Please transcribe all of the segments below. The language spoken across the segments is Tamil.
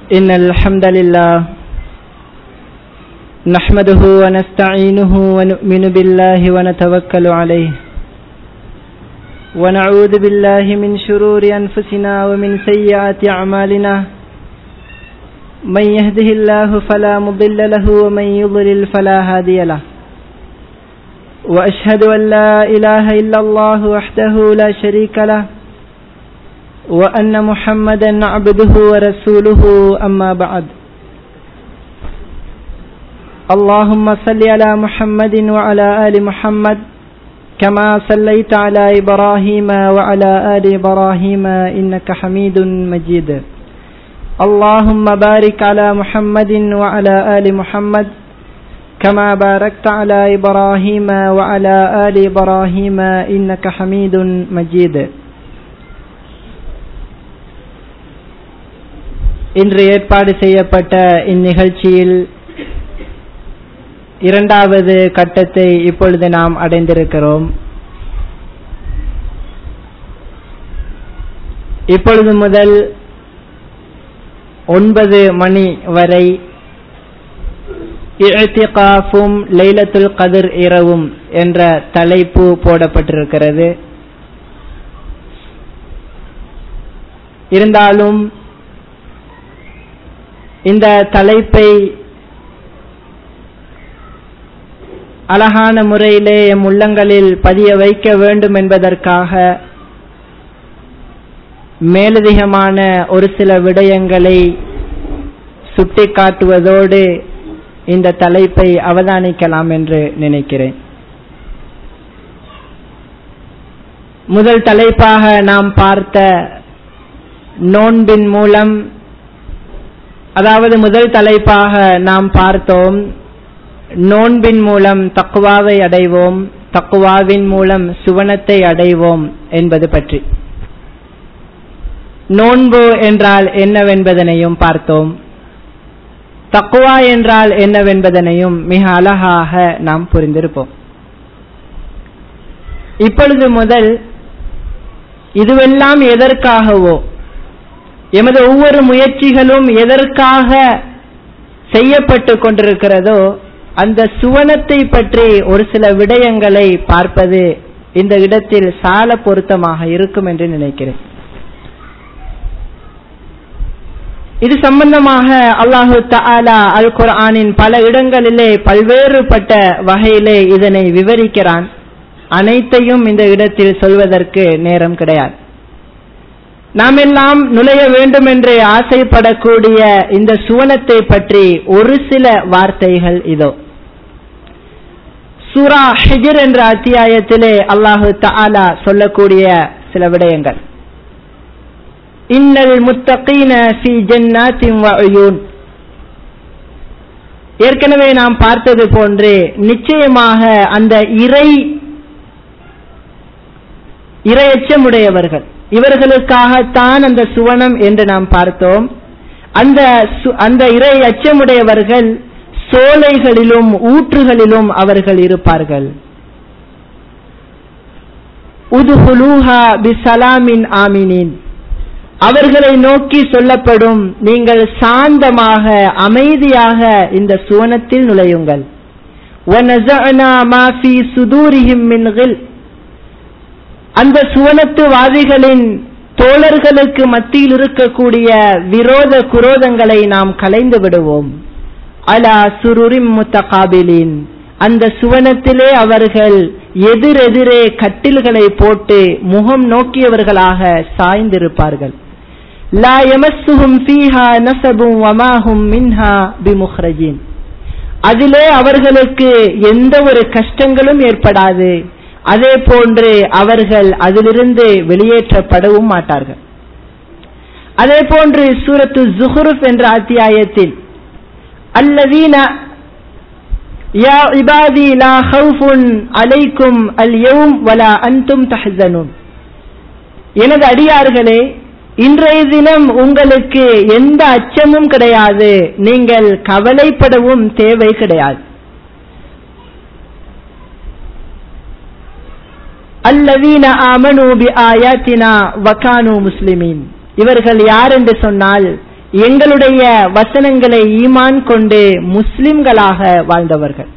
إن الحمد لله نحمده ونستعينه ونؤمن بالله ونتوكل عليه ونعوذ بالله من شرور أنفسنا ومن سيئات أعمالنا من يهده الله فلا مضل له ومن يضلل فلا هادي له وأشهد أن لا إله إلا الله وحده لا شريك له وأن محمدا عبده ورسوله أما بعد اللهم صل على محمد وعلى آل محمد كما صليت على إبراهيم وعلى آل إبراهيم إنك حميد مجيد اللهم بارك على محمد وعلى آل محمد كما باركت على إبراهيم وعلى آل إبراهيم إنك حميد مجيد இன்று ஏற்பாடு செய்யப்பட்ட இந்நிகழ்ச்சியில் இரண்டாவது கட்டத்தை இப்பொழுது நாம் அடைந்திருக்கிறோம் இப்பொழுது முதல் ஒன்பது மணி வரை இழ்த்திகாஃபும் லைலத்துல் கதிர் இரவும் என்ற தலைப்பு போடப்பட்டிருக்கிறது இருந்தாலும் இந்த தலைப்பை அழகான முறையிலே எம் உள்ளங்களில் பதிய வைக்க வேண்டும் என்பதற்காக மேலதிகமான ஒரு சில விடயங்களை சுட்டிக்காட்டுவதோடு இந்த தலைப்பை அவதானிக்கலாம் என்று நினைக்கிறேன் முதல் தலைப்பாக நாம் பார்த்த நோன்பின் மூலம் அதாவது முதல் தலைப்பாக நாம் பார்த்தோம் நோன்பின் மூலம் தக்குவாவை அடைவோம் தக்குவாவின் மூலம் சுவனத்தை அடைவோம் என்பது பற்றி நோன்பு என்றால் என்னவென்பதனையும் பார்த்தோம் தக்குவா என்றால் என்னவென்பதனையும் மிக அழகாக நாம் புரிந்திருப்போம் இப்பொழுது முதல் இதுவெல்லாம் எதற்காகவோ எமது ஒவ்வொரு முயற்சிகளும் எதற்காக செய்யப்பட்டு கொண்டிருக்கிறதோ அந்த சுவனத்தை பற்றி ஒரு சில விடயங்களை பார்ப்பது இந்த இடத்தில் சால பொருத்தமாக இருக்கும் என்று நினைக்கிறேன் இது சம்பந்தமாக அல்லாஹு தாலா அல் குர்ஆனின் பல இடங்களிலே பல்வேறுபட்ட வகையிலே இதனை விவரிக்கிறான் அனைத்தையும் இந்த இடத்தில் சொல்வதற்கு நேரம் கிடையாது நாம் எல்லாம் நுழைய வேண்டும் என்று ஆசைப்படக்கூடிய இந்த சுவனத்தை பற்றி ஒரு சில வார்த்தைகள் இதோ சூரா ஹிஜர் என்ற அத்தியாயத்திலே அல்லாஹு தாலா சொல்லக்கூடிய சில விடயங்கள் இன்னல் முத்தகீன ஃபி ஜன்னாத்தின் வஅயூன் ஏற்கனவே நாம் பார்த்தது போன்று நிச்சயமாக அந்த இறை இரையச்சமுடையவர்கள் இவர்களுக்காகத்தான் அந்த சுவனம் என்று நாம் பார்த்தோம் அந்த அந்த இறை அச்சமுடையவர்கள் சோலைகளிலும் ஊற்றுகளிலும் அவர்கள் இருப்பார்கள் உதுஹுலூஹா பிசலாமின் ஆமினின் அவர்களை நோக்கி சொல்லப்படும் நீங்கள் சாந்தமாக அமைதியாக இந்த சுவனத்தில் நுழையுங்கள் அந்த சுவனத்து வாதிகளின் தோழர்களுக்கு மத்தியில் இருக்கக்கூடிய விரோத குரோதங்களை நாம் கலைந்து விடுவோம் அலா சுருரிம் முத்தகாபிலின் அந்த சுவனத்திலே அவர்கள் எதிரெதிரே கட்டில்களை போட்டு முகம் நோக்கியவர்களாக சாய்ந்திருப்பார்கள் லா எமஸ்ஸுஹும் ஃபீஹா நஸபும் வமாஹும் மின்ஹா பிமுஹ்ரஜின் அதிலே அவர்களுக்கு எந்த ஒரு கஷ்டங்களும் ஏற்படாது அதே போன்று அவர்கள் அதிலிருந்து வெளியேற்றப்படவும் மாட்டார்கள் அதே போன்று சூரத்து ஜுஹுருப் என்ற அத்தியாயத்தில் அல்லதீன யா இபாதி லா ஹவுஃபுன் அலைக்கும் அல் யௌம் வலா அன்தும் தஹ்சனுன் எனது அடியார்களே இன்றைய தினம் உங்களுக்கு எந்த அச்சமும் கிடையாது நீங்கள் கவலைப்படவும் தேவை கிடையாது அல்லவீன ஆமனு பி ஆயாத்தினா வகானு முஸ்லிமீன் இவர்கள் யார் என்று சொன்னால் எங்களுடைய வசனங்களை ஈமான் கொண்டு முஸ்லிம்களாக வாழ்ந்தவர்கள்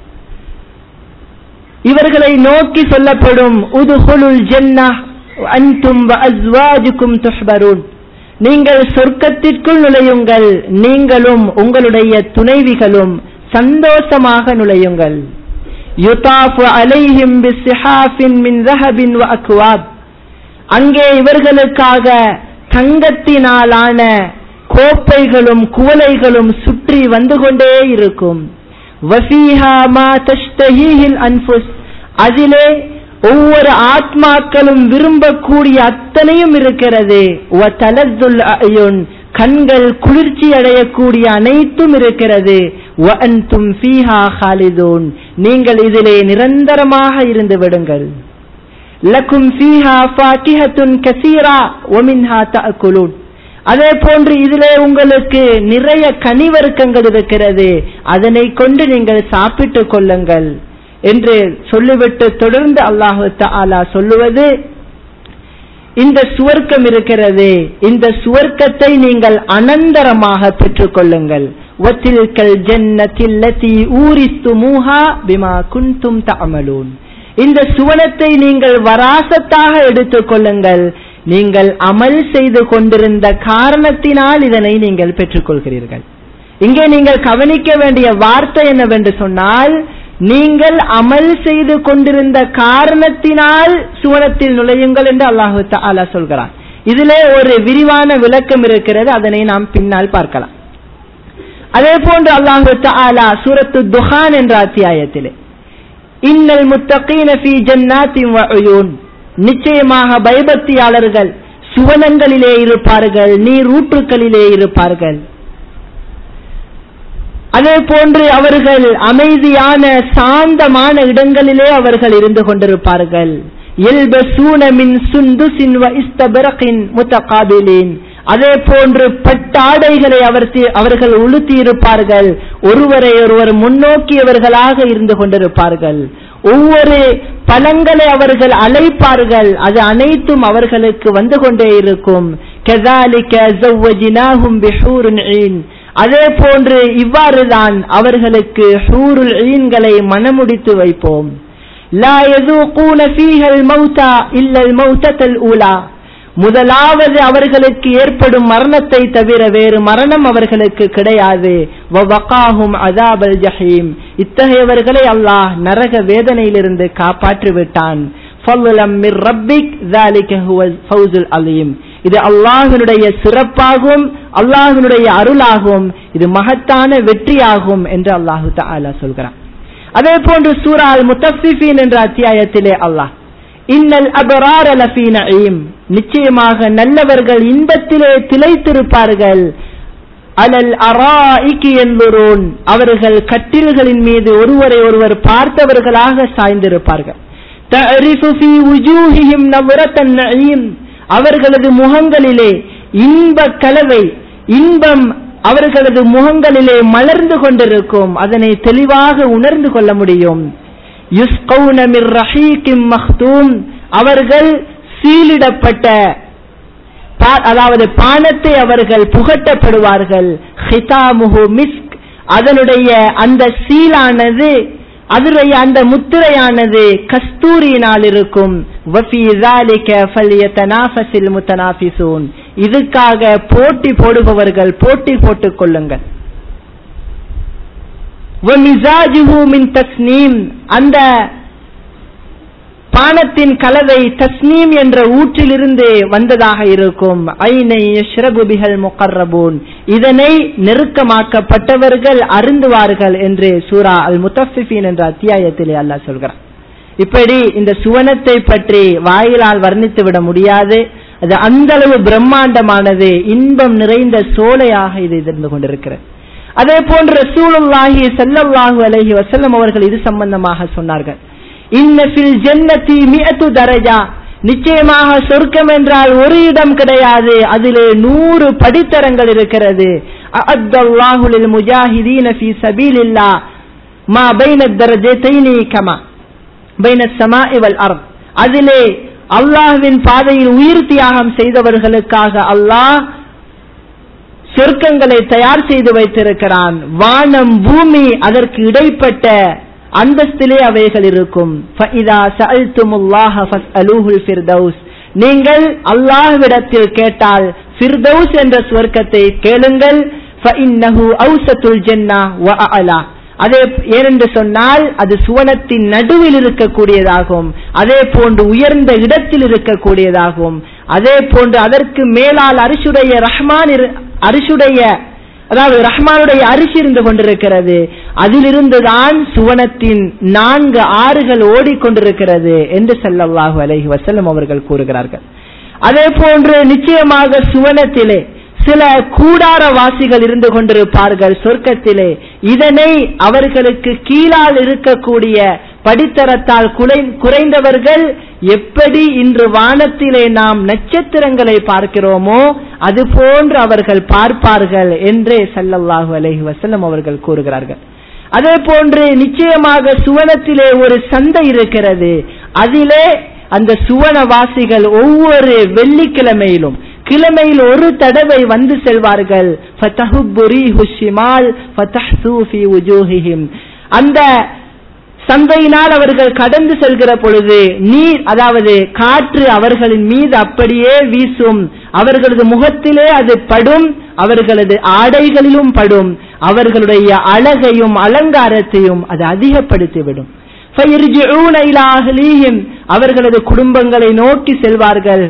இவர்களை நோக்கி சொல்லப்படும் உதுகுலுல் ஜன்னா அன்தும் அஸ்வாஜுக்கும் துஹ்பரூன் நீங்கள் சொர்க்கத்திற்குள் நுழையுங்கள் நீங்களும் உங்களுடைய துணைவிகளும் சந்தோஷமாக நுழையுங்கள் யுதாஃபு அலைஹிம் பிஸ்ஸிஹாஃபின் மின் ذهبٍ வஅக்வாப் அங்கே இவர்களுக்காக தங்கத்தினாலான கோப்பைகளும் குவளைகளும் சுற்றி வந்து கொண்டே இருக்கும் வஃபீஹா மா தஷ்தஹீஹில் அன்ஃபுஸ் அதிலே ஒவ்வொரு ஆத்மாக்களும் விரும்பக்கூடிய அத்தனையும் இருக்கிறது வதலத்துல் அயுன் கண்கள் குளிர்ச்சி அடையக்கூடிய அனைத்தும் இருக்கிறது வஅன்தும் ஃபீஹா ஹாலிதூன் நீங்கள் இதிலே நிரந்தரமாக இருந்து விடுங்கள் லக்கும் ஃபீஹா ஃபாகிஹத்துன் கஸீரா வமின்ஹா தஅகுலூன் அதே போன்று இதிலே உங்களுக்கு நிறைய கனிவர்க்கங்கள் இருக்கிறது அதனை கொண்டு நீங்கள் சாப்பிட்டுக் கொள்ளுங்கள் என்று சொல்லிவிட்டு தொடர்ந்து அல்லாஹு தஆலா சொல்லுவது இந்த சுவர்க்கம் இருக்கிறது இந்த சுவர்க்கத்தை நீங்கள் அனந்தரமாக பெற்றுக்கொள்ளுங்கள் வத்தில்கல் ஜன்னத்தில்லதி ஊரிஸ்துமூஹா பிமா குன்தும் தஅமலூன் இந்த சுவனத்தை நீங்கள் வராசத்தாக எடுத்துக் கொள்ளுங்கள் நீங்கள் அமல் செய்து கொண்டிருந்த காரணத்தினால் இதனை நீங்கள் பெற்றுக்கொள்கிறீர்கள் இங்கே நீங்கள் கவனிக்க வேண்டிய வார்த்தை என்னவென்று சொன்னால் நீங்கள் அமல் செய்து கொண்டிருந்த காரணத்தினால் சுவனத்தில் நுழையுங்கள் என்று அல்லாஹு தாலா சொல்கிறான் இதிலே ஒரு விரிவான விளக்கம் இருக்கிறது அதனை நாம் பின்னால் பார்க்கலாம் அதே போன்று அல்லாஹு தாலா சூரத்து துஹான் என்ற அத்தியாயத்திலே இன்னல் முத்தகீன ஃபீ ஜன்னாத்தின் வஅயூன் நிச்சயமாக பயபக்தியாளர்கள் சுவனங்களிலே இருப்பார்கள் நீரூற்றுக்களிலே இருப்பார்கள் அதே போன்று அவர்கள் அமைதியான சாந்தமான இடங்களிலே அவர்கள் இருந்து கொண்டிருப்பார்கள் மின் சுந்துசின் வ இஸ்தபரகின் முத்தகாபிலின் அதே போன்று பட்டாடைகளை அவர் அவர்கள் உளுத்தி இருப்பார்கள் ஒருவரை ஒருவர் முன்னோக்கியவர்களாக இருந்து கொண்டிருப்பார்கள் ஒவ்வொரு பழங்களை அவர்கள் அழைப்பார்கள் அது அனைத்தும் அவர்களுக்கு வந்து கொண்டே இருக்கும் அதே போன்று இவ்வாறுதான் அவர்களுக்கு ஹூருல் ஈன்களை மனமுடித்து வைப்போம் லா يذوقون فيها الموتى إلا الموتة الأولى முதலாவது அவர்களுக்கு ஏற்படும் மரணத்தை தவிர வேறு மரணம் அவர்களுக்கு கிடையாது வவகாஹும் அதாபல் ஜஹீம் இத்தகையவர்களை அல்லாஹ் நரக வேதனையிலிருந்து காப்பாற்றி விட்டான் இது அல்லாஹினுடைய சிறப்பாகும் அல்லாஹினுடைய அருளாகும் இது மகத்தான வெற்றியாகும் என்று அல்லாஹு தாலா சொல்கிறான் அதே போன்று சூரால் முத்தஃபிஃபீன் என்ற அத்தியாயத்திலே அல்லாஹ் இன்னல் அபரார லஃபீ நஈம் நிச்சயமாக நல்லவர்கள் இன்பத்திலே திளைத்திருப்பார்கள் அலல் அராஇக்கு என்பரோன் அவர்கள் கட்டில்களின் மீது ஒருவரை ஒருவர் பார்த்தவர்களாக சாய்ந்திருப்பார்கள் தஅரிஃபு ஃபீ வுஜூஹிஹிம் நவ்ரத்தன் நஈம் அவர்களது முகங்களிலே இன்ப கலவை இன்பம் அவர்களது முகங்களிலே மலர்ந்து கொண்டிருக்கும் அதனை தெளிவாக உணர்ந்து கொள்ள முடியும் அவர்கள் சீலிடப்பட்ட அதாவது பானத்தை அவர்கள் புகட்டப்படுவார்கள் மிஸ்க் அதனுடைய அந்த சீலானது அதனுடைய அந்த முத்திரையானது கஸ்தூரியினால் இருக்கும் இதுக்காக போட்டி போடுபவர்கள் போட்டி போட்டுக் கொள்ளுங்கள் அந்த பானத்தின் கலவை தஸ்னீம் என்ற ஊற்றிலிருந்து வந்ததாக இருக்கும் ஐனை ஷ்ரபுபிகள் முகர்ரபூன் இதனை நெருக்கமாக்கப்பட்டவர்கள் அருந்துவார்கள் என்று சூரா அல் முத்தஃபிஃபின் என்ற அத்தியாயத்திலே அல்லாஹ் சொல்கிறான் இப்படி இந்த சுவனத்தை பற்றி வாயிலால் வர்ணித்து விட முடியாது அது அந்த அளவு பிரம்மாண்டமானது இன்பம் நிறைந்த சோலையாக இது இருந்து கொண்டிருக்கிறது அதே போன்று ரசூலுல்லாஹி ஸல்லல்லாஹு அலைஹி வஸல்லம் அவர்கள் இது சம்பந்தமாக சொன்னார்கள் இன்னபில் ஜன்னதி மியத்து தரஜா நிச்சயமாக சொர்க்கம் என்றால் ஒரு இடம் கிடையாது அதிலே நூறு படித்தரங்கள் இருக்கிறது அஅத்தல்லாஹுலில் முஜாஹிதீன ஃபீ சபீலில்லா மா பைன தரஜத்தைனி கமா பைன ஸமாஇ வல் அர்த் அதிலே அல்லாஹ்வின் பாதையில் உயிர் தியாகம் செய்தவர்களுக்காக அல்லாஹ் சொர்க்கங்களை தயார் செய்து வைத்திருக்கிறான் வானம் பூமி அதற்கு இடைப்பட்ட அந்தஸ்திலே அவைகள் இருக்கும் நீங்கள் அல்லாஹ்விடத்தில் கேட்டால் ஃபிர்தௌஸ் என்ற சுவர்க்கத்தை கேளுங்கள் அதே ஏனென்று சொன்னால் அது சுவனத்தின் நடுவில் இருக்கக்கூடியதாகும் அதே போன்று உயர்ந்த இடத்தில் இருக்கக்கூடியதாகும் அதே போன்று அதற்கு மேலால் அரிசுடைய ரஹ்மான் அரிசுடைய அதாவது ரஹ்மானுடைய அரிசி இருந்து கொண்டிருக்கிறது அதிலிருந்துதான் சுவனத்தின் நான்கு ஆறுகள் ஓடிக்கொண்டிருக்கிறது என்று செல்லல்லாஹு அலைஹி வசல்லம் அவர்கள் கூறுகிறார்கள் அதே போன்று நிச்சயமாக சுவனத்திலே சில கூடார வாசிகள் இருந்து கொண்டிருப்பார்கள் சொர்க்கத்திலே இதனை அவர்களுக்கு கீழால் இருக்கக்கூடிய படித்தரத்தால் குறைந்தவர்கள் எப்படி இன்று வானத்திலே நாம் நட்சத்திரங்களை பார்க்கிறோமோ அது போன்று அவர்கள் பார்ப்பார்கள் என்றே சல்லல்லாஹு அலஹி வசல்லம் அவர்கள் கூறுகிறார்கள் அதே போன்று நிச்சயமாக சுவனத்திலே ஒரு சந்தை இருக்கிறது அதிலே அந்த சுவனவாசிகள் ஒவ்வொரு வெள்ளிக்கிழமையிலும் கிழமையில் ஒரு தடவை வந்து செல்வார்கள் அந்த சந்தையினால் அவர்கள் கடந்து செல்கிற பொழுது நீர் அதாவது காற்று அவர்களின் மீது அப்படியே வீசும் அவர்களது முகத்திலே அது படும் அவர்களது ஆடைகளிலும் படும் அவர்களுடைய அழகையும் அலங்காரத்தையும் அது அதிகப்படுத்திவிடும் அவர்களது குடும்பங்களை நோக்கி செல்வார்கள்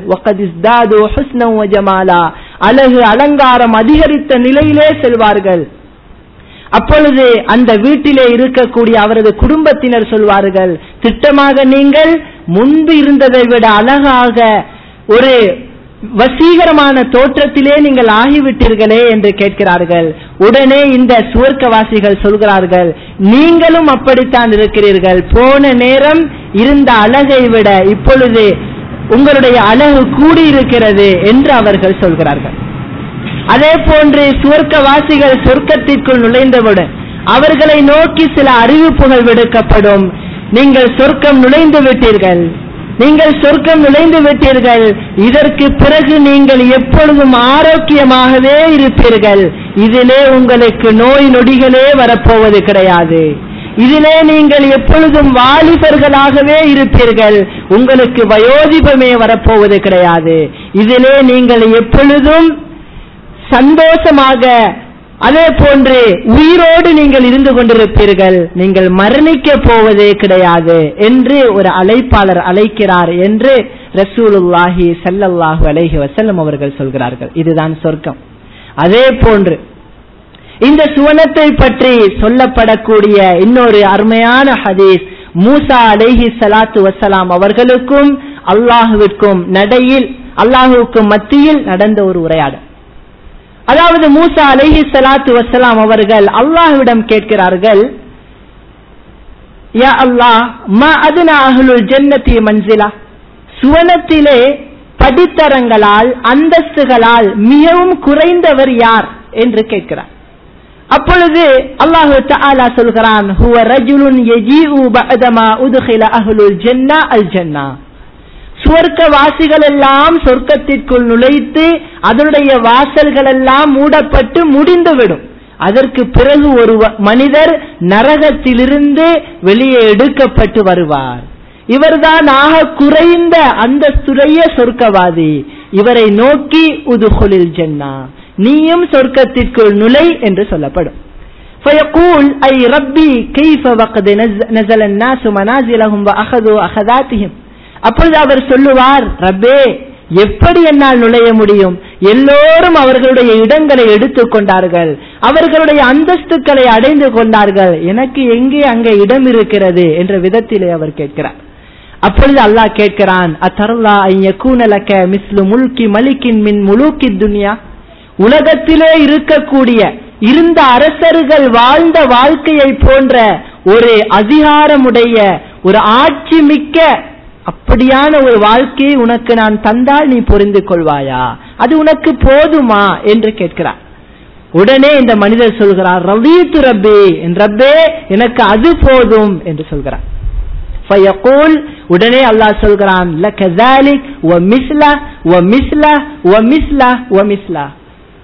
அழகு அலங்காரம் அதிகரித்த நிலையிலே செல்வார்கள் அப்பொழுது அந்த வீட்டிலே இருக்கக்கூடிய அவரது குடும்பத்தினர் சொல்வார்கள் திட்டமாக நீங்கள் முன்பு இருந்ததை விட அழகாக ஒரு வசீகரமான தோற்றத்திலே நீங்கள் ஆகிவிட்டீர்களே என்று கேட்கிறார்கள் உடனே இந்த சுவர்க்கவாசிகள் சொல்கிறார்கள் நீங்களும் அப்படித்தான் இருக்கிறீர்கள் போன நேரம் இருந்த அழகை விட இப்பொழுது உங்களுடைய அழகு கூடியிருக்கிறது என்று அவர்கள் சொல்கிறார்கள் அதே போன்று சுவர்க்கவாசிகள் சொர்க்கத்திற்குள் நுழைந்தவுடன் அவர்களை நோக்கி சில அறிவிப்புகள் விடுக்கப்படும் நீங்கள் சொர்க்கம் நுழைந்து விட்டீர்கள் நீங்கள் சொர்க்கம் நுழைந்து விட்டீர்கள் இதற்கு பிறகு நீங்கள் எப்பொழுதும் ஆரோக்கியமாகவே இருப்பீர்கள் இதிலே உங்களுக்கு நோய் நொடிகளே வரப்போவது கிடையாது இதிலே நீங்கள் எப்பொழுதும் வாலிபர்களாகவே இருப்பீர்கள் உங்களுக்கு வயோதிபமே வரப்போவது கிடையாது இதிலே நீங்கள் எப்பொழுதும் சந்தோஷமாக அதே போன்று உயிரோடு நீங்கள் இருந்து கொண்டிருப்பீர்கள் நீங்கள் மரணிக்க போவதே கிடையாது என்று ஒரு அழைப்பாளர் அழைக்கிறார் என்று ரசூலுல்லாஹி சல்லல்லாஹு அலைஹி வசல்லம் அவர்கள் சொல்கிறார்கள் இதுதான் சொர்க்கம் அதே போன்று இந்த சுவனத்தை பற்றி சொல்லப்படக்கூடிய இன்னொரு அருமையான ஹதீஸ் மூசா அலைஹி சலாத்து வசலாம் அவர்களுக்கும் அல்லாஹுவிற்கும் நடையில் அல்லாஹுவுக்கும் மத்தியில் நடந்த ஒரு உரையாடல் அதாவது மூசா அலைஹி சலாத்து வசலாம் அவர்கள் அல்லாஹ்விடம் கேட்கிறார்கள் யா அல்லாஹ் மா அதுனா அஹ்லுல் ஜன்னதி மன்சிலா சுவனத்திலே படித்தரங்களால் அந்தஸ்துகளால் மிகவும் குறைந்தவர் யார் என்று கேட்கிறார் அப்பொழுது அல்லாஹு தஆலா சொல்கிறான் ஹுவ ரஜுலுன் யஜீஉ பஅதமா உத்கில அஹ்லுல் ஜன்னா அல் ஜன்னா சுவர்க்க வாசிகள் எல்லாம் சொர்க்கத்திற்குள் நுழைத்து அதனுடைய வாசல்கள் எல்லாம் மூடப்பட்டு முடிந்துவிடும் அதற்கு பிறகு ஒரு மனிதர் நரகத்திலிருந்து வெளியே எடுக்கப்பட்டு வருவார் இவர்தான் ஆக குறைந்த அந்தஸ்துடைய சொர்க்கவாதி இவரை நோக்கி உதுகுலில் ஜன்னா நீயும் சொர்க்கத்திற்குள் நுழை என்று சொல்லப்படும் فيقول أي ربي كيف وقد نزل الناس منازلهم وأخذوا أخذاتهم அப்பொழுது அவர் சொல்லுவார் ரப்பே எப்படி என்னால் நுழைய முடியும் எல்லோரும் அவர்களுடைய இடங்களை எடுத்துக் கொண்டார்கள் அவர்களுடைய அந்தஸ்துக்களை அடைந்து கொண்டார்கள் எனக்கு எங்கே அங்கே இடம் இருக்கிறது என்ற விதத்திலே அவர் கேட்கிறார் அப்பொழுது அல்லாஹ் கேட்கிறான் அத்தருல்லா ஐயக்கூனலக்க மிஸ்லு முல்கி மலிக்கின் மின் முழுக்கி துனியா உலகத்திலே இருக்கக்கூடிய இருந்த அரசர்கள் வாழ்ந்த வாழ்க்கையை போன்ற ஒரு அதிகாரமுடைய ஒரு ஆட்சி மிக்க அப்படியான ஒரு வாழ்க்கையை உனக்கு நான் தந்தால் நீ புரிந்து கொள்வாயா அது உனக்கு போதுமா என்று கேட்கிறார் உடனே இந்த மனிதர் சொல்கிறார் ரவீத்து ரப்பே என் ரப்பே எனக்கு அது போதும் என்று சொல்கிறார் ஃபயகூல் உடனே அல்லாஹ் சொல்கிறான் லக ذلك ومثله ومثله ومثله ومثله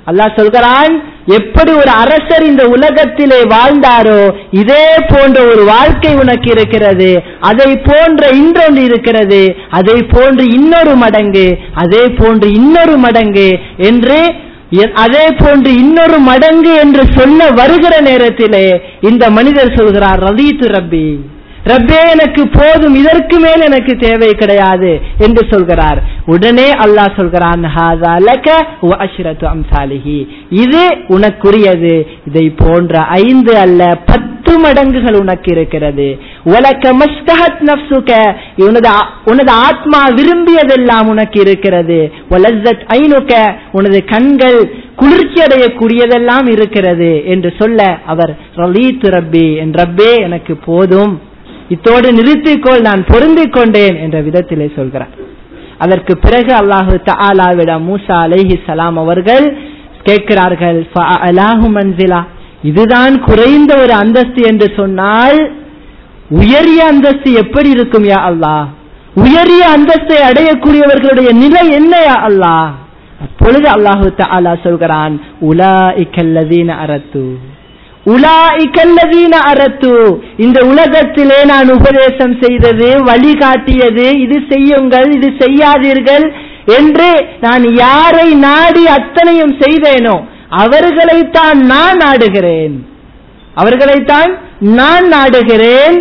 அல்லாஹ் சொல்கிறான் எப்படி ஒரு அரசர் இந்த உலகத்திலே வாழ்ந்தாரோ இதே போன்ற ஒரு வாழ்க்கை உனக்கு இருக்கிறது அதை போன்ற இன்னொன்று இருக்கிறது அதை போன்று இன்னொரு மடங்கு அதே போன்று இன்னொரு மடங்கு என்று எ- அதே போன்று இன்னொரு மடங்கு என்று சொல்ல வருகிற நேரத்திலே இந்த மனிதர் சொல்கிறார் ரதீத்து ரப்பி ரப்பே எனக்கு போதும் இதற்கு மேல் எனக்கு தேவை கிடையாது என்று சொல்கிறார் உடனே அல்லாஹ் சொல்கிறான் "ஹாதா லக வ அஷ்ரத்து அம்சாலிஹி." இது உனக்குரியது இதை போன்ற ஐந்து அல்ல பத்து மடங்குகள் உனக்கு இருக்கிறது உலக மஸ்தஹத் நப்சுக உனது ஆ- உனது ஆத்மா விரும்பியதெல்லாம் உனக்கு இருக்கிறது வலஸ்ஸத் ஐனுக உனது கண்கள் குளிர்ச்சி அடையக்கூடியதெல்லாம் இருக்கிறது என்று சொல்ல அவர் ரலீத்து ரப்பி என் ரப்பே எனக்கு போதும் இத்தோடு நிறுத்திக்கொள் நான் பொருந்திக் கொண்டேன் என்ற விதத்திலே சொல்கிறார் அதற்கு பிறகு அல்லாஹு தஆலாவிடம் மூசா அலைஹி சலாம் அவர்கள் கேட்கிறார்கள் "ஃபஅலாஹு மன்சிலா இதுதான் குறைந்த ஒரு அந்தஸ்து என்று சொன்னால் உயரிய அந்தஸ்து எப்படி இருக்கும் யா அல்லாஹ் உயரிய அந்தஸ்தை அடையக்கூடியவர்களுடைய நிலை என்ன யா அல்லாஹ் அப்பொழுது அல்லாஹு தஆலா சொல்கிறான் உலாஇக்கல்லதீன அரத்து உலாஇக்கல்லதீன அரத்து இந்த உலகத்திலே நான் உபதேசம் செய்தது வழிகாட்டியது இது செய்யுங்கள் இது செய்யாதீர்கள் என்று நான் யாரை நாடி அத்தனையும் செய்தேனோ அவர்களைத்தான் நான் நாடுகிறேன் அவர்களைத்தான் நான் நாடுகிறேன்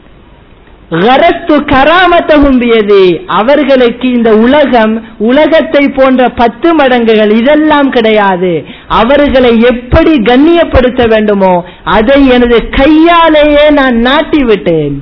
கரஸ்து கராமத்தகும் பியதி அவர்களுக்கு இந்த உலகம் உலகத்தை போன்ற பத்து மடங்குகள் இதெல்லாம் கிடையாது அவர்களை எப்படி கண்ணியப்படுத்த வேண்டுமோ அதை எனது கையாலேயே நான் நாட்டி விட்டேன்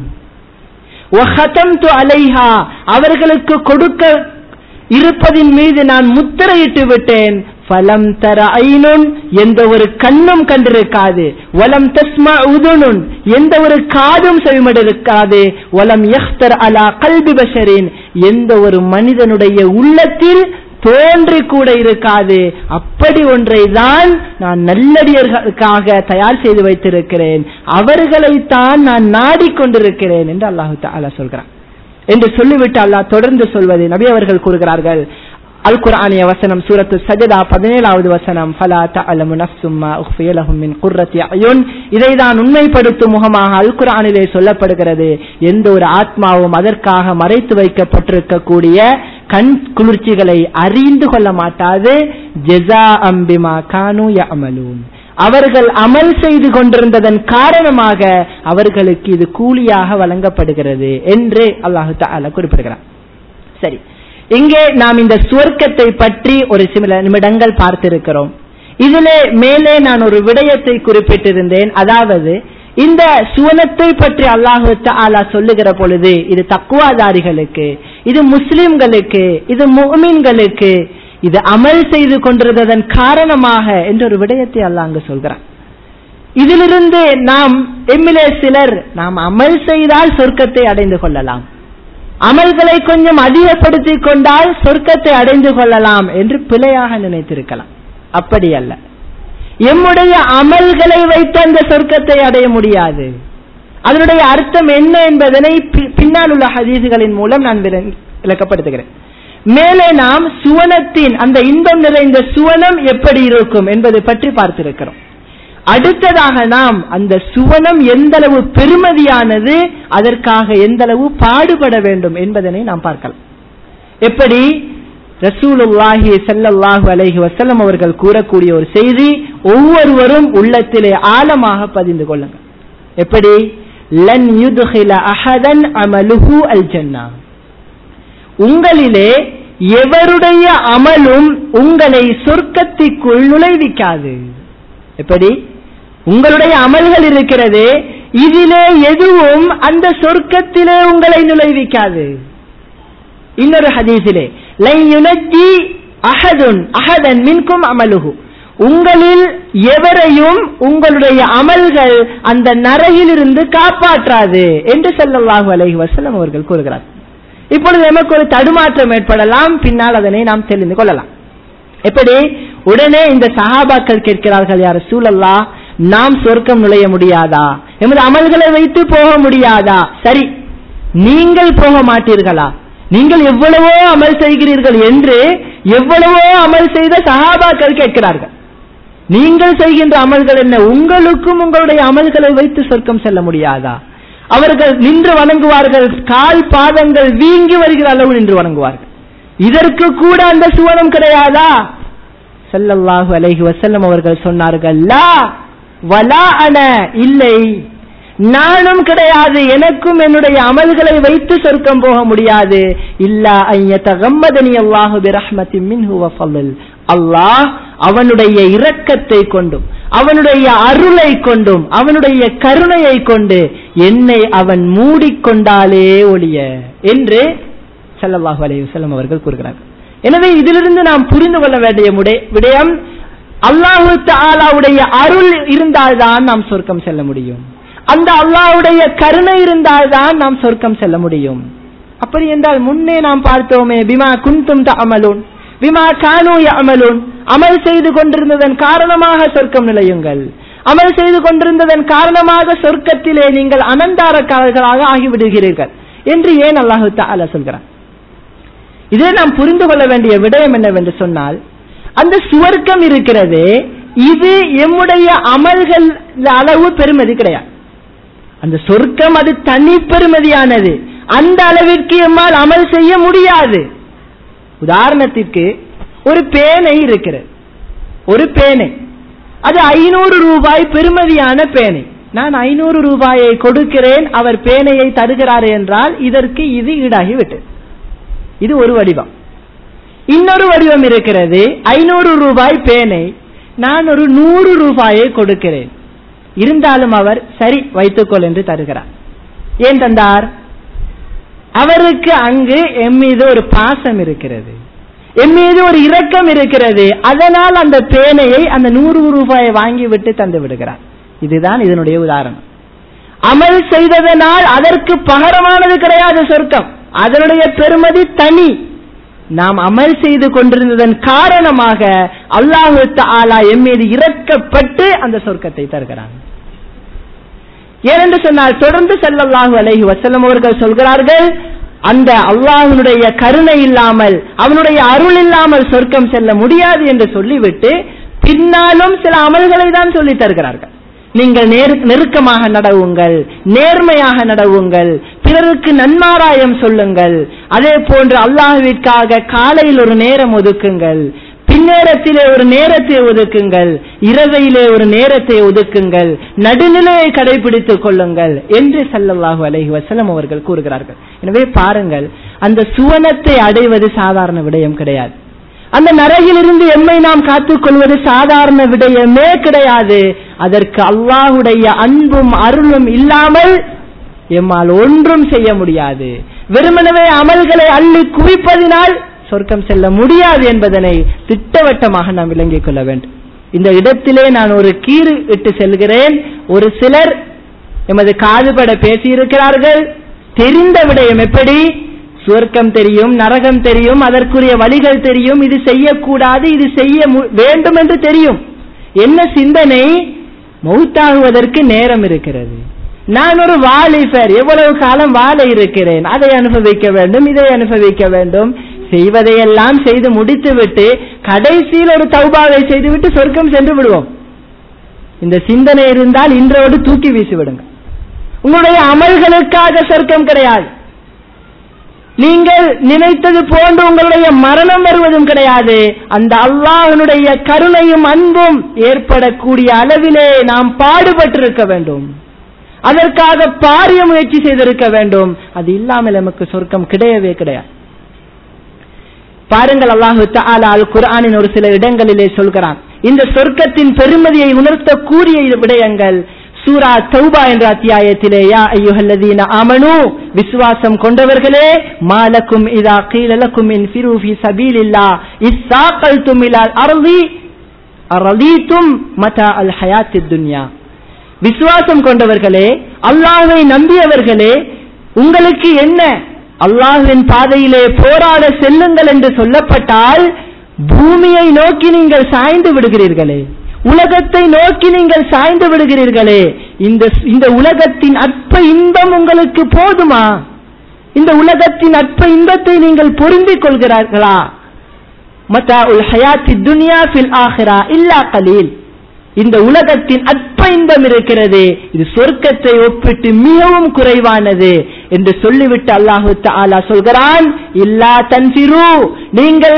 وختمت அலைஹா அவர்களுக்கு கொடுக்க இருப்பதின் மீது நான் முத்திரையிட்டு விட்டேன் ஃபலம் தர ஐனுன் எந்த ஒரு கண்ணும் கண்டிருக்காது வலம் தஸ்மா உதுனுன் எந்த ஒரு காதும் செவிமடிருக்காது வலம் யஹ்தர் அலா கல்பி பஷரின் எந்த ஒரு மனிதனுடைய உள்ளத்தில் தோன்றி கூட இருக்காது அப்படி ஒன்றை தான் நான் நல்லடியர்களுக்காக தயார் செய்து வைத்திருக்கிறேன் அவர்களைத்தான் நான் நாடிக்கொண்டிருக்கிறேன் என்று அல்லாஹு தஆலா சொல்கிறான் என்று சொல்லிவிட்டு அல்லாஹ் தொடர்ந்து சொல்வது நபி அவர்கள் கூறுகிறார்கள் அல் குர்ஆனிய வசனம் சூரத்து சஜதா பதினேழாவது வசனம் ஃபலா தஅலமு நஃப்சும் மா உஃபிய லஹும் மின் குர்ரத்தி அயுன் இதை தான் உண்மைப்படுத்தும் முகமாக அல் குர்ஆனிலே சொல்லப்படுகிறது எந்த ஒரு ஆத்மாவும் அதற்காக மறைத்து வைக்கப்பட்டிருக்கக்கூடிய கண் குளிர்ச்சிகளை அறிந்து கொள்ள மாட்டாது ஜெஸா அம்பிமா கானு யஅமலூன் அவர்கள் அமல் செய்து கொண்டிருந்ததன் காரணமாக அவர்களுக்கு இது கூலியாக வழங்கப்படுகிறது என்று அல்லாஹு தஆலா குறிப்பிடுகிறார் சரி இங்கே நாம் இந்த சுவர்க்கத்தை பற்றி ஒரு சில நிமிடங்கள் பார்த்திருக்கிறோம் இதிலே மேலே நான் ஒரு விடயத்தை குறிப்பிட்டிருந்தேன் அதாவது இந்த சுவனத்தை பற்றி அல்லாஹு தஆலா சொல்லுகிற பொழுது இது தக்குவாதாரிகளுக்கு இது முஸ்லிம்களுக்கு இது முஃமின்களுக்கு இது அமல் செய்து கொண்டிருந்ததன் காரணமாக என்ற ஒரு விடயத்தை அல்லாஹ் அங்கு சொல்கிறான் இதிலிருந்து நாம் எம்மிலே சிலர் நாம் அமல் செய்தால் சொர்க்கத்தை அடைந்து கொள்ளலாம் அமல்களை கொஞ்சம் அதிகப்படுத்திக் கொண்டால் சொர்க்கத்தை அடைந்து கொள்ளலாம் என்று பிழையாக நினைத்திருக்கலாம் அப்படி அல்ல எம்முடைய அமல்களை வைத்து அந்த சொர்க்கத்தை அடைய முடியாது அதனுடைய அர்த்தம் என்ன என்பதனை பி- பின்னால் உள்ள ஹதீசுகளின் மூலம் நான் விள- விளக்கப்படுத்துகிறேன் மேலே நாம் சுவனத்தின் அந்த இன்பம் நிறைந்த சுவனம் எப்படி இருக்கும் என்பதை பற்றி பார்த்திருக்கிறோம் அடுத்ததாக நாம் அந்த சுவனம் எந்தளவு பெருமதியானது அதற்காக எந்தளவு பாடுபட வேண்டும் என்பதனை நாம் பார்க்கலாம் எப்படி ரசூலுல்லாஹி ஸல்லல்லாஹு அலைஹி வஸல்லம் அவர்கள் கூறக்கூடிய ஒரு செய்தி ஒவ்வொருவரும் உள்ளத்திலே ஆழமாக பதிந்து கொள்ளுங்கள் எப்படி லன் யுத்ஹில அஹதன் அமலுஹு அல் ஜன்னா உங்களிலே எவருடைய அமலும் உங்களை சொர்க்கத்திற்குள் நுழைவிக்காது எப்படி உங்களுடைய அமல்கள் இருக்கிறது இதிலே எதுவும் அந்த சொர்க்கத்திலே உங்களை நுழைவிக்காது இன்னொரு ஹதீஸிலே லை யுனஜ்ஜி அஹதுன் அஹதன் மின்கும் அமலுஹு உங்களில் எவரையும் உங்களுடைய அமல்கள் அந்த நரகிலிருந்து காப்பாற்றாது என்று ஸல்லல்லாஹு அலைஹி வஸல்லம் அவர்கள் கூறுகிறார் இப்பொழுது நமக்கு ஒரு தடுமாற்றம் ஏற்படலாம் பின்னால் அதனை நாம் தெரிந்து கொள்ளலாம் எப்படி உடனே இந்த சஹாபாக்கள் கேட்கிறார்கள் யார் சூழல்லா நாம் சொர்க்கம் நுழைய முடியாதா எமது அமல்களை வைத்து போக முடியாதா சரி நீங்கள் போக மாட்டீர்களா நீங்கள் எவ்வளவோ அமல் செய்கிறீர்கள் என்று எவ்வளவோ அமல் செய்த சஹாபாக்கள் கேட்கிறார்கள் நீங்கள் செய்கின்ற அமல்கள் என்ன உங்களுக்கும் உங்களுடைய அமல்களை வைத்து சொர்க்கம் செல்ல முடியாதா அவர்கள் நின்று வணங்குவார்கள் கால் பாதங்கள் வீங்கி வருகிற அளவு நின்று வணங்குவார்கள் இதற்கு கூட அந்த சுவனம் கிடையாதா ஸல்லல்லாஹு அலைஹி வஸல்லம் அவர்கள் சொன்னார்கள் லா வலா அன இல்லை நானும் கிடையாது எனக்கும் என்னுடைய அமல்களை வைத்து சொர்க்கம் போக முடியாது இல்லா ஐயத்தகம்மதனி அல்லாஹு பிரஹ்மத்தி மின்ஹு வஃபல் அல்லாஹ் அவனுடைய இரக்கத்தை கொண்டும் அவனுடைய அருளை கொண்டும் அவனுடைய கருணையை கொண்டு என்னை அவன் மூடிக்கொண்டாலே ஒழிய என்று ஸல்லல்லாஹு அலைஹி வஸல்லம் அவர்கள் கூறுகிறார்கள் எனவே இதிலிருந்து நாம் புரிந்து கொள்ள வேண்டிய முடை- விடயம் அல்லாஹு தஆலாவுடைய அருள் இருந்தால்தான் நாம் சொர்க்கம் செல்ல முடியும் அந்த அல்லாஹ்வுடைய கருணை இருந்தால்தான் நாம் சொர்க்கம் செல்ல முடியும் அப்படி என்றால் முன்னே நாம் பார்த்தோமே பிமா குந்தும் அமலுன் பிமா கானு அமலுன் அமல் செய்து கொண்டிருந்ததன் காரணமாக சொர்க்கம் நிலையுங்கள் அமல் செய்து கொண்டிருந்ததன் காரணமாக சொர்க்கத்திலே நீங்கள் அனந்தாரக்காரர்களாக ஆகிவிடுகிறீர்கள் என்று ஏன் அல்லாஹு தஆலா சொல்கிறான் இதை நாம் புரிந்து கொள்ள வேண்டிய விடயம் என்னவென்று சொன்னால் அந்த சுவர்க்கம் இருக்கிறதே இது எம்முடைய அமல்கள் அளவு பெருமதி கிடையாது அந்த சொர்க்கம் அது தனி பெருமதியானது அந்த அளவிற்கு எம்மால் அமல் செய்ய முடியாது உதாரணத்திற்கு ஒரு பேனை இருக்கிறது ஒரு பேனை அது ஐநூறு ரூபாய் பெருமதியான பேனை நான் ஐநூறு ரூபாயை கொடுக்கிறேன் அவர் பேனையை தருகிறார் என்றால் இதற்கு இது ஈடாகிவிட்டது இது ஒரு வடிவம் இன்னொரு வடிவம் இருக்கிறது ஐநூறு ரூபாய் பேனை நான் ஒரு நூறு ரூபாயை கொடுக்கிறேன் இருந்தாலும் அவர் சரி வைத்துக்கொள் என்று தருகிறார் ஏன் தந்தார் அவருக்கு அங்கு எம் மீது ஒரு பாசம் இருக்கிறது என் மீது ஒரு இரக்கம் இருக்கிறது அதனால் அந்த பேனையை அந்த நூறு ரூபாயை வாங்கி விட்டு தந்து விடுகிறார் இதுதான் இதனுடைய உதாரணம் அமல் செய்ததனால் அதற்கு பகரமானது கிடையாது சொர்க்கம் அதனுடைய பெருமதி தனி நாம் அமல் செய்து கொண்டிருந்ததன் காரணமாக அல்லாஹு தஆலா எம் மீது இறக்கப்பட்டு அந்த சொர்க்கத்தை தருகிறான் ஏனென்று சொன்னால் தொடர்ந்து ஸல்லல்லாஹு அலைஹி வஸல்லம் அவர்கள் சொல்கிறார்கள் அந்த அல்லாஹ்வுடைய கருணை இல்லாமல் அவனுடைய அருள் இல்லாமல் சொர்க்கம் செல்ல முடியாது என்று சொல்லிவிட்டு பின்னாலும் சில அமல்களை தான் சொல்லித் தருகிறார்கள் நீங்கள் நேரு- நெருக்கமாக நடவுங்கள் நேர்மையாக நடவுங்கள் பிறருக்கு நன்மாராயம் சொல்லுங்கள் அதே போன்று அல்லாஹ்விற்காக காலையில் ஒரு நேரம் ஒதுக்குங்கள் பின்னேரத்திலே ஒரு நேரத்தை ஒதுக்குங்கள் இரவையிலே ஒரு நேரத்தை ஒதுக்குங்கள் நடுநிலையை கடைபிடித்துக் கொள்ளுங்கள் என்று ஸல்லல்லாஹு அலைஹி வஸல்லம் அவர்கள் கூறுகிறார்கள் எனவே பாருங்கள் அந்த சுவனத்தை அடைவது சாதாரண விடயம் கிடையாது அந்த நரகிலிருந்து எம்மை நாம் காத்துக் கொள்வது சாதாரண விடயமே கிடையாது அதற்கு அல்லாஹுடைய அன்பும் அருளும் இல்லாமல் எம்மால் ஒன்றும் செய்ய முடியாது வெறுமனவே அமல்களை அள்ளி குவிப்பதினால் சொர்க்கம் செல்ல முடியாது என்பதனை திட்டவட்டமாக நாம் விளங்கிக் கொள்ள வேண்டும் இந்த இடத்திலே நான் ஒரு கீறு இட்டு செல்கிறேன் ஒரு சிலர் எமது காதுபட பேசியிருக்கிறார்கள் தெரிந்த விடயம் எப்படி சுவர்க்கம் தெரியும் நரகம் தெரியும் அதற்குரிய வழிகள் தெரியும் இது செய்யக்கூடாது இது செய்ய மு- வேண்டும் என்று தெரியும் என்ன சிந்தனை மௌத்தாகுவதற்கு நேரம் இருக்கிறது நான் ஒரு வாலிபர் எவ்வளவு காலம் வாழ இருக்கிறேன் அதை அனுபவிக்க வேண்டும் இதை அனுபவிக்க வேண்டும் செய்வதையெல்லாம் செய்து முடித்துவிட்டு கடைசியில் ஒரு தௌபாவை செய்துவிட்டு சொர்க்கம் சென்று விடுவோம் இந்த சிந்தனை இருந்தால் இன்றோடு தூக்கி வீசி விடுங்க உங்களுடைய அமல்களுக்காக சொர்க்கம் கிடையாது நீங்கள் நினைத்தது போன்று உங்களுடைய மரணம் வருவதும் கிடையாது அந்த அல்லாஹ்வினுடைய கருணையும் அன்பும் ஏற்படக்கூடிய அளவிலே நாம் பாடுபட்டிருக்க வேண்டும் அதற்காக பாரிய முயற்சி செய்திருக்க வேண்டும் அது இல்லாமல் நமக்கு சொர்க்கம் கிடையவே கிடையாது பாருங்கள் அல்லாஹு தஆலா அல் குர்ஆனின் ஒரு சில இடங்களிலே சொல்கிறான் இந்த சொர்க்கத்தின் பெருமதியை உணர்த்தக்கூடிய விடயங்கள் சூரா தௌபா என்ற அத்தியாயத்திலே யா ஐயுஹல்லதீன ஆமனு விசுவாசம் கொண்டவர்களே மாலக்கும் இதா கீல லக்கும் இன்ஃபிரு ஃபீ சபீலில்லாஹ் இஸ்ஸாகல்தும் இலல் அர்தி அரதீத்தும் மதா அல் ஹயாத்தித் துன்யா விசுவாசம் கொண்டவர்களே அல்லாஹ்வை நம்பியவர்களே உங்களுக்கு என்ன அல்லாஹ்வின் பாதையிலே போராட செல்லுங்கள் என்று சொல்லப்பட்டால் பூமியை நோக்கி நீங்கள் சாய்ந்து விடுகிறீர்களே உலகத்தை நோக்கி நீங்கள் சாய்ந்து விடுகிறீர்களே இந்த இந்த உலகத்தின் அற்ப இன்பம் உங்களுக்கு போதுமா இந்த உலகத்தின் அற்ப இன்பத்தை நீங்கள் பொருந்திக் கொள்கிறார்களா மத்தா உல் ஹயாத்தி துனியா ஃபில் ஆஹிரா இல்லா கலீல் இந்த உலகத்தின் அற்ப இன்பம் இருக்கிறது இது சொர்க்கத்தை ஒப்பிட்டு மிகவும் குறைவானது என்று சொல்லிவிட்டு அல்லாஹு தாலா சொல்கிறான் இல்லா தன்பிரு நீங்கள்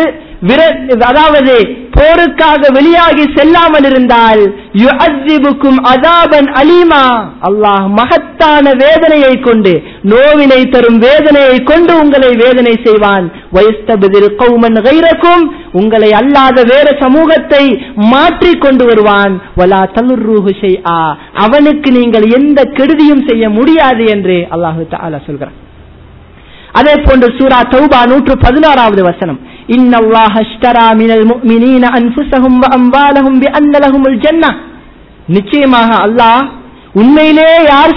அதாவது போருக்காக வெளியாகி செல்லாமல் இருந்தால் யுஅஜிபுக்கும் அதாபன் அலீமா அல்லாஹ் மகத்தான வேதனையை கொண்டு நோவினை தரும் வேதனையை கொண்டு உங்களை வேதனை செய்வான் வயஸ்தபதில் கௌமன் கைரக்கும் உங்களை அல்லாத வேற சமூகத்தை மாற்றி கொண்டு வருவான் வலா தலுர்ரூஹு ஷைஆ அவனுக்கு நீங்கள் எந்த கெடுதியும் செய்ய முடியாது என்று அல்லாஹு தஆலா சொல்கிறான் அதே போன்று சூரா தௌபா நூற்று பதினாறாவது வசனம் இன்னல்லாஹ அஷ்டரா மினல் முஃமினீன அன்ஃபுஸஹும் வ அம்வாலஹும் பிஅன்ன லஹுமுல் ஜன்னah நிச்சயமாக அல்லாஹ் உண்மையிலே யார்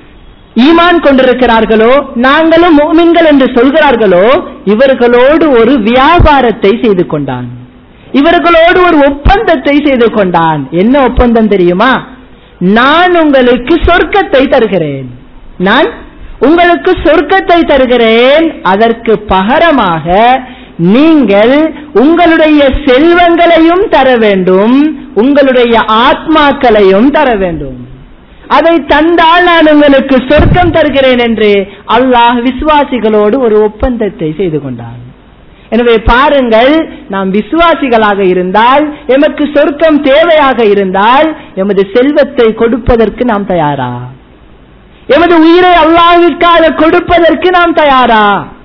ஈமான் கொண்டிருக்கிறார்களோ நாங்களும் முஃமின்கள் என்று சொல்கிறார்களோ இவர்களோடு ஒரு வியாபாரத்தை செய்து கொண்டான் இவர்களோடு ஒரு ஒப்பந்தத்தை செய்து கொண்டான் என்ன ஒப்பந்தம் தெரியுமா நான் உங்களுக்கு சொர்க்கத்தை தருகிறேன் நான் உங்களுக்கு சொர்க்கத்தை தருகிறேன் அதற்கு பகரமாக நீங்கள் உங்களுடைய செல்வங்களையும் தர வேண்டும் உங்களுடைய ஆத்மாக்களையும் தர வேண்டும் அதை தந்தால் நான் உங்களுக்கு சொர்க்கம் தருகிறேன் என்று அல்லாஹ் விசுவாசிகளோடு ஒரு ஒப்பந்தத்தை செய்து கொண்டான் எனவே பாருங்கள் நாம் விசுவாசிகளாக இருந்தால் எமக்கு சொர்க்கம் தேவையாக இருந்தால் எமது செல்வத்தை கொடுப்பதற்கு நாம் தயாரா எமது உயிரை அல்லாஹ்விற்காக கொடுப்பதற்கு நாம் தயாரா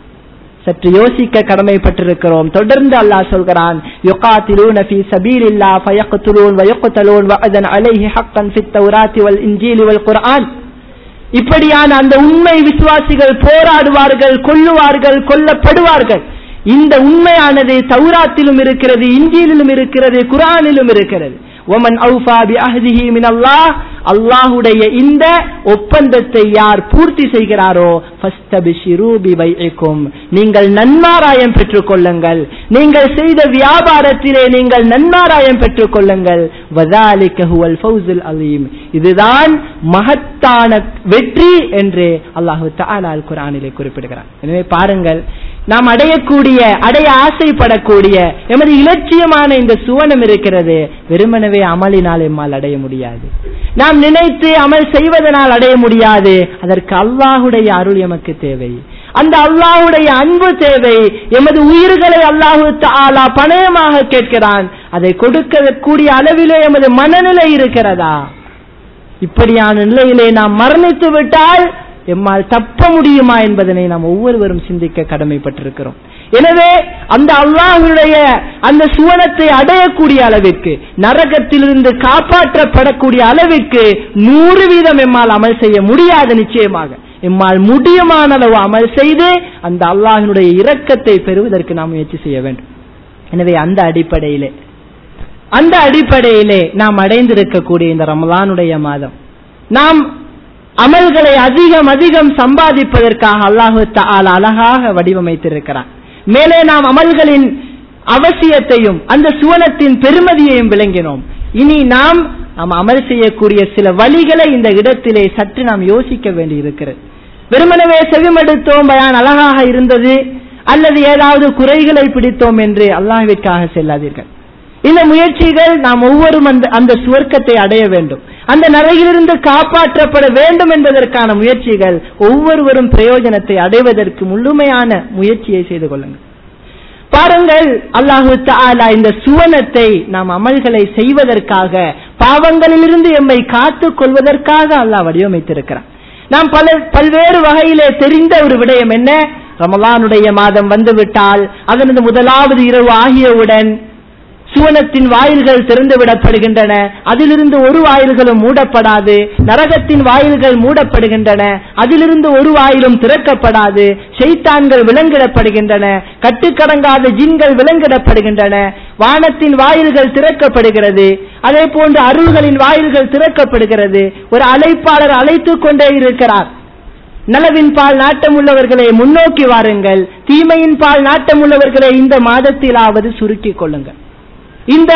சற்று யோசிக்க கடமைப்பட்டிருக்கிறோம் தொடர்ந்து அல்லாஹ் சொல்கிறான் யுகாத்திலூன ஃபீ சபீலில்லாஹ் ஃபயக்துலூன் வயக்தலூன் வஅதன் அலைஹி ஹக்கன் ஃபித் தௌராத்தி வல் இன்ஜீலி வல் குர்ஆன் இப்படியான அந்த உண்மை விசுவாசிகள் போராடுவார்கள் கொல்லுவார்கள் கொல்லப்படுவார்கள் இந்த உண்மையானது தௌராத்திலும் இருக்கிறது இஞ்சியிலும் இருக்கிறது குரானிலும் இருக்கிறது ஒமன் அவுஃபா பி அஹ்திஹி மின் அல்லாஹ் அல்லாஹுடைய இந்த ஒப்பந்தத்தை யார் பூர்த்தி செய்கிறாரோ ஃபஸ்தபிஷிரு பி பைஇக்கும் நீங்கள் நன்மாராயம் பெற்றுக் கொள்ளுங்கள் நீங்கள் செய்த வியாபாரத்திலே நீங்கள் நன்மாராயம் பெற்றுக் கொள்ளுங்கள் வதாலிக ஹுவல் ஃபௌசுல் அலீம் இதுதான் மகத்தான வெற்றி என்று அல்லாஹு தஆலா அல் குர்ஆனிலே குறிப்பிடுகிறார் எனவே பாருங்கள் நாம் அடையக்கூடிய அடைய ஆசைப்படக்கூடிய எமது இலட்சியமான இந்த சுவனம் இருக்கிறது வெறுமனவே அமலினால் எம்மால் அடைய முடியாது நாம் நினைத்து அமல் செய்வதனால் அடைய முடியாது அதற்கு அல்லாஹுடைய அருள் எமக்கு தேவை அந்த அல்லாஹுடைய அன்பு தேவை எமது உயிர்களை அல்லாஹு தாலா பணயமாக கேட்கிறான் அதை கொடுக்கக்கூடிய அளவிலே எமது மனநிலை இருக்கிறதா இப்படியான நிலையிலே நாம் மரணித்து விட்டால் எம்மால் தப்ப முடியுமா என்பதனை நாம் ஒவ்வொருவரும் சிந்திக்க கடமைப்பட்டிருக்கிறோம் எனவே அந்த அல்லாஹுடைய அந்த சுவனத்தை அடையக்கூடிய அளவிற்கு நரகத்திலிருந்து காப்பாற்றப்படக்கூடிய அளவிற்கு நூறு வீதம் எம்மால் அமல் செய்ய முடியாது நிச்சயமாக எம்மால் முடியுமான அளவு அமல் செய்து அந்த அல்லாஹினுடைய இரக்கத்தை பெறுவதற்கு நாம் முயற்சி செய்ய வேண்டும் எனவே அந்த அடிப்படையிலே அந்த அடிப்படையிலே நாம் அடைந்திருக்கக்கூடிய இந்த ரமலானுடைய மாதம் நாம் அமல்களை அதிகம் அதிகம் சம்பாதிப்பதற்காக அல்லாஹு தாலா அழகாக வடிவமைத்திருக்கிறான் மேலே நாம் அமல்களின் அவசியத்தையும் அந்த சுவனத்தின் பெருமதியையும் விளங்கினோம் இனி நாம் நாம் அமல் செய்யக்கூடிய சில வழிகளை இந்த இடத்திலே சற்று நாம் யோசிக்க வேண்டி இருக்கிறது வெறுமனவே செவிமடுத்தோம் பயான் அழகாக இருந்தது அல்லது ஏதாவது குறைகளை பிடித்தோம் என்று அல்லாஹ்விற்காக செல்லாதீர்கள் இந்த முயற்சிகள் நாம் ஒவ்வொரும் அந்த அந்த சுவர்க்கத்தை அடைய வேண்டும் அந்த நரையிலிருந்து காப்பாற்றப்பட வேண்டும் என்பதற்கான முயற்சிகள் ஒவ்வொருவரும் பிரயோஜனத்தை அடைவதற்கு முழுமையான முயற்சியை செய்து கொள்ளுங்கள் பாருங்கள் அல்லாஹு தாலா இந்த சுவனத்தை நாம் அமல்களை செய்வதற்காக பாவங்களிலிருந்து எம்மை காத்துக் கொள்வதற்காக அல்லாஹ் வடிவமைத்திருக்கிறான் நாம் பல பல்வேறு வகையிலே தெரிந்த ஒரு விடயம் என்ன ரமலானுடைய மாதம் வந்துவிட்டால் அதனது முதலாவது இரவு ஆகியவுடன் சுவனத்தின் வாயில்கள் திறந்து விடப்படுகின்றன அதிலிருந்து ஒரு வாயில்களும் மூடப்படாது நரகத்தின் வாயில்கள் மூடப்படுகின்றன அதிலிருந்து ஒரு வாயிலும் திறக்கப்படாது ஷைத்தான்கள் விலங்கிடப்படுகின்றன கட்டுக்கடங்காத ஜின்கள் விலங்கிடப்படுகின்றன வானத்தின் வாயில்கள் திறக்கப்படுகிறது அதே போன்று அருள்களின் வாயில்கள் திறக்கப்படுகிறது ஒரு அழைப்பாளர் அழைத்து கொண்டே இருக்கிறார் நலவின் பால் நாட்டம் உள்ளவர்களை முன்னோக்கி வாருங்கள் தீமையின் பால் நாட்டம் உள்ளவர்களை இந்த மாதத்திலாவது சுருக்கிக் கொள்ளுங்கள் இந்த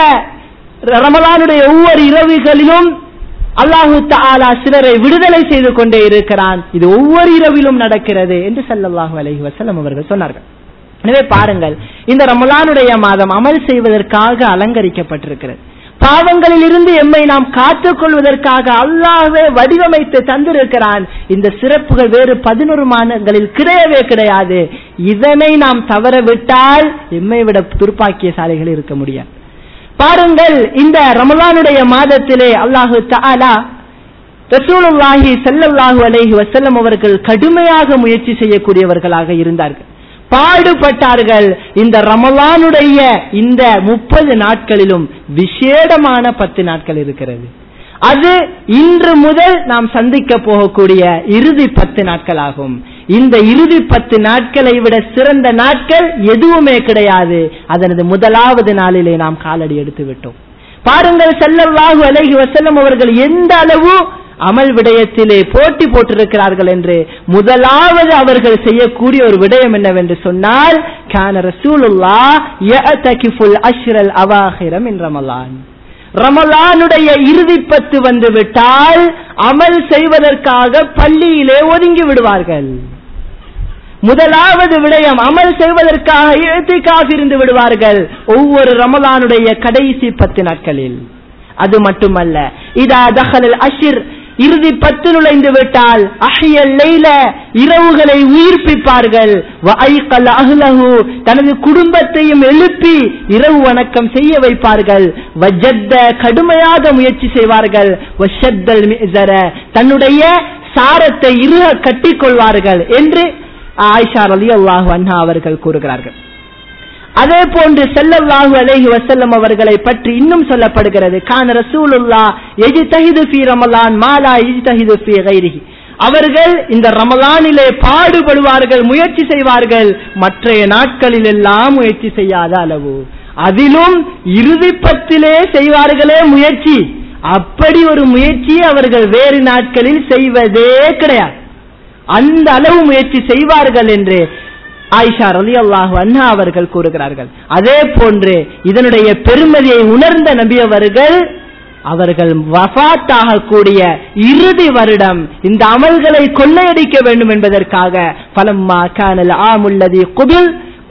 ரமலானுடைய ஒவ்வொரு இரவுகளிலும் அல்லாஹு தாலா சிலரை விடுதலை செய்து கொண்டே இருக்கிறான் இது ஒவ்வொரு இரவிலும் நடக்கிறது என்று சல்லல்லாஹு அலைஹி வஸல்லம் அவர்கள் சொன்னார்கள் எனவே பாருங்கள் இந்த ரமலானுடைய மாதம் அமல் செய்வதற்காக அலங்கரிக்கப்பட்டிருக்கிறது பாவங்களில் இருந்து எம்மை நாம் காத்துக் கொள்வதற்காக அல்லாஹ்வே வடிவமைத்து தந்திருக்கிறான் இந்த சிறப்புகள் வேறு பதினொரு மாதங்களில் கிடையவே கிடையாது இதனை நாம் தவற விட்டால் எம்மை விட துர்ப்பாக்கியசாலிகள் இருக்க முடியாது பாருங்கள் இந்த ரமலானுடைய மாதத்திலே அல்லாஹு தஆலா ரசூலுல்லாஹி ஸல்லல்லாஹு அலைஹி வஸல்லம் அவர்கள் கடுமையாக முயற்சி செய்யக்கூடியவர்களாக இருந்தார்கள் பாடுபட்டார்கள் இந்த ரமலானுடைய இந்த முப்பது நாட்களிலும் விசேடமான பத்து நாட்கள் இருக்கிறது அது இன்று முதல் நாம் சந்திக்க போகக்கூடிய இறுதி பத்து நாட்கள் ஆகும் இந்த இறுதி பத்து நாட்களை விட சிறந்த நாட்கள் எதுவுமே கிடையாது அதனது முதலாவது நாளிலே நாம் காலடி எடுத்து விட்டோம் பாருங்கள் செல்லல்லாஹு அலைஹி வஸல்லம் அவர்கள் எந்த அளவு அமல் விடயத்திலே போட்டி போட்டிருக்கிறார்கள் என்று முதலாவது அவர்கள் செய்யக்கூடிய ஒரு விடயம் என்னவென்று சொன்னால் கான ரசூலுல்லா யஅதகிஃபுல் அஷ்ரல் அவாஹிர மின் ரமலான் ரமலானுடைய இறுதி பத்து வந்து விட்டால் அமல் செய்வதற்காக பள்ளியிலே ஒதுங்கி விடுவார்கள் முதலாவது விடயம் அமல் செய்வதற்காக எழுத்துக்காக இருந்து விடுவார்கள் ஒவ்வொரு ரமலானுடைய கடைசி பத்து நாட்களில் அது மட்டுமல்ல இதா தஹல் அஷிர் இறுதி பத்து நுழைந்து விட்டால் அஹியல் லைல இரவுகளை உயிர்ப்பிப்பார்கள் வஐகல் அஹ்லஹு தனது குடும்பத்தையும் எழுப்பி இரவு வணக்கம் செய்ய வைப்பார்கள் வஜத்த கடுமையாக முயற்சி செய்வார்கள் வஷத்தல் மிஸர தன்னுடைய சாரத்தை இறுக கட்டிக் கொள்வார்கள் என்று ஆயிஷா ரலியல்லாஹு அன்ஹா அவர்கள் கூறுகிறார்கள் அதே போன்று செல்லல்லாஹு அலைஹி வஸல்லம் அவர்களை பற்றி இன்னும் சொல்லப்படுகிறது கான ரசூலுல்லா எஜ்தஹிது ஃபீ ரமலான் மாலா எஜ்தஹிது ஃபீ கைரிஹி அவர்கள் இந்த ரமலானிலே பாடுபடுவார்கள் முயற்சி செய்வார்கள் மற்றைய நாட்களில் எல்லாம் முயற்சி செய்யாத அளவு அதிலும் இறுதி பத்திலே செய்வார்களே முயற்சி அப்படி ஒரு முயற்சி அவர்கள் வேறு நாட்களில் செய்வதே கிடையாது அந்த அளவு முயற்சி செய்வார்கள் என்று ஆயிஷா ரலி அல்லாஹு அண்ணா அவர்கள் கூறுகிறார்கள் அதே போன்று இதனுடைய பெருமதியை உணர்ந்த நபி அவர்கள் அவர்கள் வஃபாத்தாக கூடிய இறுதி வருடம் இந்த அமல்களை கொள்ளையடிக்க வேண்டும் என்பதற்காக பலம்மா கானல் ஆமுல்லதி குபில்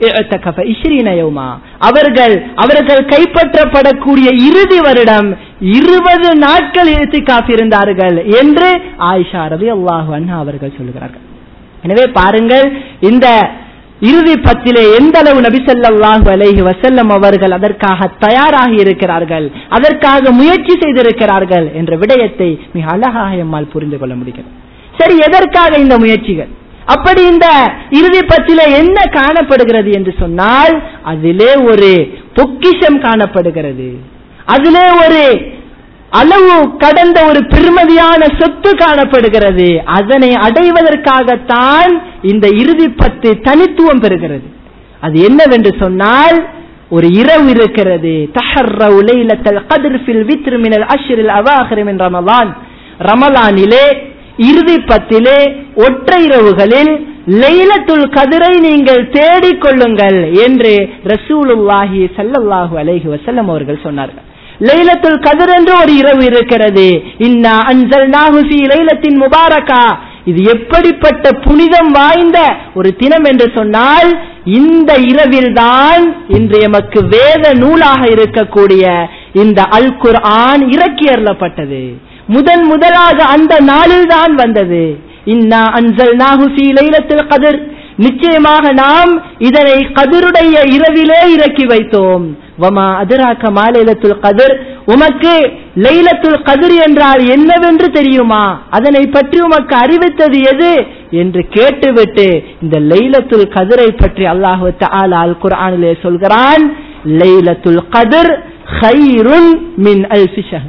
அவர்கள் அவர்கள் கைப்பற்றப்படக்கூடிய இறுதி வருடம் இருபது நாட்கள் இழுத்து இருந்தார்கள் என்று ஆயிஷா ரவி அல்லாஹு அண்ணா அவர்கள் சொல்லுகிறார்கள் எனவே பாருங்கள் இந்த இறுதி பத்திலே எந்த அளவு நபிசல்லாஹு அலைஹி வசல்லம் அவர்கள் அதற்காக தயாராகி இருக்கிறார்கள் அதற்காக முயற்சி செய்திருக்கிறார்கள் என்ற விடயத்தை மிக அழகாக எம்மால் புரிந்து கொள்ள முடிகிறது சரி எதற்காக இந்த முயற்சிகள் அப்படி இந்த இறுதி பத்திலே என்ன காணப்படுகிறது என்று சொன்னால் அதிலே ஒரு பொக்கிஷம் காணப்படுகிறது அதிலே ஒரு அளவு கடந்த ஒரு பெருமதியான சொத்து காணப்படுகிறது அதனை அடைவதற்காகத்தான் இந்த இறுதி பத்து தனித்துவம் பெறுகிறது அது என்னவென்று சொன்னால் ஒரு இரவு இருக்கிறது தஹர்ர உலைலத்தல் கதிர் ஃபில் வித்ரு மினல் அஷ்ரில் அவாஹிர் மின் ரமலான் ரமலானிலே இறுதி பத்திலே ஒற்றை இரவுகளில் லைலத்துல் கதிரை நீங்கள் தேடிக் கொள்ளுங்கள் என்று ரசூலுல்லாஹி சல்லல்லாஹு அலைஹி வசல்லம் அவர்கள் சொன்னார்கள் லைலத்துல் கதிர் என்று ஒரு இரவு இருக்கிறது இன்னா அன்சல் நாகுசி லைலத்தின் முபாரகா இது எப்படிப்பட்ட புனிதம் வாய்ந்த ஒரு தினம் என்று சொன்னால் இந்த இரவில்தான் இன்று எமக்கு வேத நூலாக இருக்கக்கூடிய இந்த அல் குர்ஆன் இறக்கி அருளப்பட்டது முதன் முதலாக அந்த நாளில் தான் வந்தது இன்னா அன்சல் நாகுசி லைலத்தில் கதிர் நிச்சயமாக நாம் இதனை கதிருடைய இரவிலே இறக்கி வைத்தோம் வமா அதிராக்க மாலைலத்துல் கதிர் உமக்கு லைலத்துல் கதிர் என்றால் என்னவென்று தெரியுமா அதனை பற்றி உமக்கு அறிவித்தது எது என்று கேட்டுவிட்டு இந்த லைலத்துல் கதிரை பற்றி அல்லாஹு தஆலா அல் குர்ஆனிலே சொல்கிறான் லைலத்துல் கதிர் ஹைருன் மின் அல்ஃபி ஷஹர்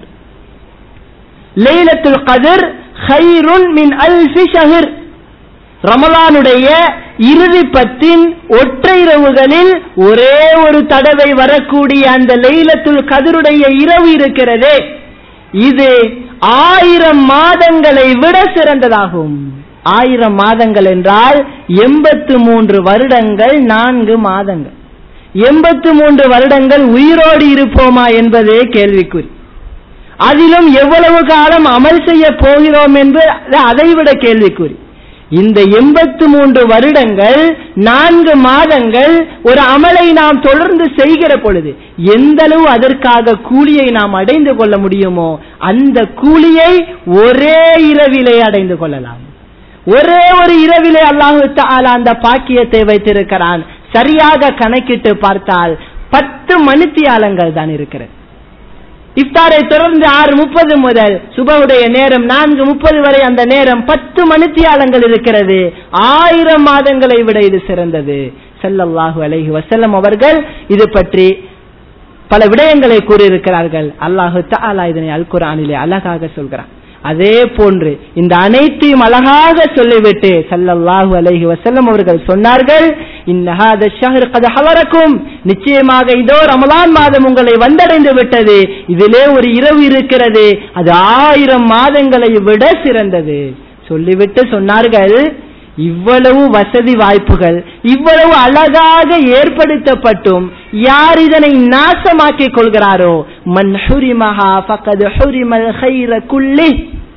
லைலத்துல் கதிர் ஹைருன் மின் அல்ஃபி ஷஹர் ரமலானுடைய இறுதி பத்தின் ஒற்றை இரவுகளில் ஒரே ஒரு தடவை வரக்கூடிய அந்த லைலத்துல் கதிருடைய இரவு இருக்கிறதே இது ஆயிரம் மாதங்களை விட சிறந்ததாகும் ஆயிரம் மாதங்கள் என்றால் எண்பத்து மூன்று வருடங்கள் நான்கு மாதங்கள் எண்பத்து மூன்று வருடங்கள் உயிரோடு இருப்போமா என்பதே கேள்விக்குறி அதிலும் எவ்வளவு காலம் அமல் செய்ய போகிறோம் என்று அதைவிட கேள்விக்குறி இந்த எண்பத்து மூன்று வருடங்கள் நான்கு மாதங்கள் ஒரு அமலை நாம் தொடர்ந்து செய்கிற பொழுது எந்த அளவு அதற்காக கூலியை நாம் அடைந்து கொள்ள முடியுமோ அந்த கூலியை ஒரே இரவிலே அடைந்து கொள்ளலாம் ஒரே ஒரு இரவிலே அல்லாஹு தாலா அந்த பாக்கியத்தை வைத்திருக்கிறான் சரியாக கணக்கிட்டு பார்த்தால் பத்து மணித்தியாலங்கள் தான் இருக்கிறது இஃப்தாரை தொடர்ந்து ஆறு முப்பது முதல் சுபவுடைய நேரம் நான்கு முப்பது வரை அந்த நேரம் பத்து மணித்தியாலங்கள் இருக்கிறது ஆயிரம் மாதங்களை விட இது சிறந்தது செல்லல்லாஹு அலைஹி வசல்லம் அவர்கள் இது பற்றி பல விடயங்களை கூறியிருக்கிறார்கள் அல்லாஹு தாலா இதனை அல் குரானிலே அழகாக சொல்கிறான் அதே போன்று இந்த அனைத்தையும் அழகாக சொல்லிவிட்டு சல்லல்லாஹு அலைஹி வசல்லம் அவர்கள் சொன்னார்கள் இன்னஹாத ஷஹர் கத ஹலரக்கும் நிச்சயமாக இதோ ரமலான் மாதம் உங்களை வந்தடைந்து விட்டது இதிலே ஒரு இரவு இருக்கிறது அது ஆயிரம் மாதங்களை விட சிறந்தது சொல்லிவிட்டு சொன்னார்கள் இவ்வளவு வசதி வாய்ப்புகள் இவ்வளவு அழகாக ஏற்படுத்தப்பட்டும் யார் இதனை நாசமாக்கிக் கொள்கிறாரோ மன் ஹுரிமஹா ஃபகத் ஹுரிமல் ஹைர குல்லி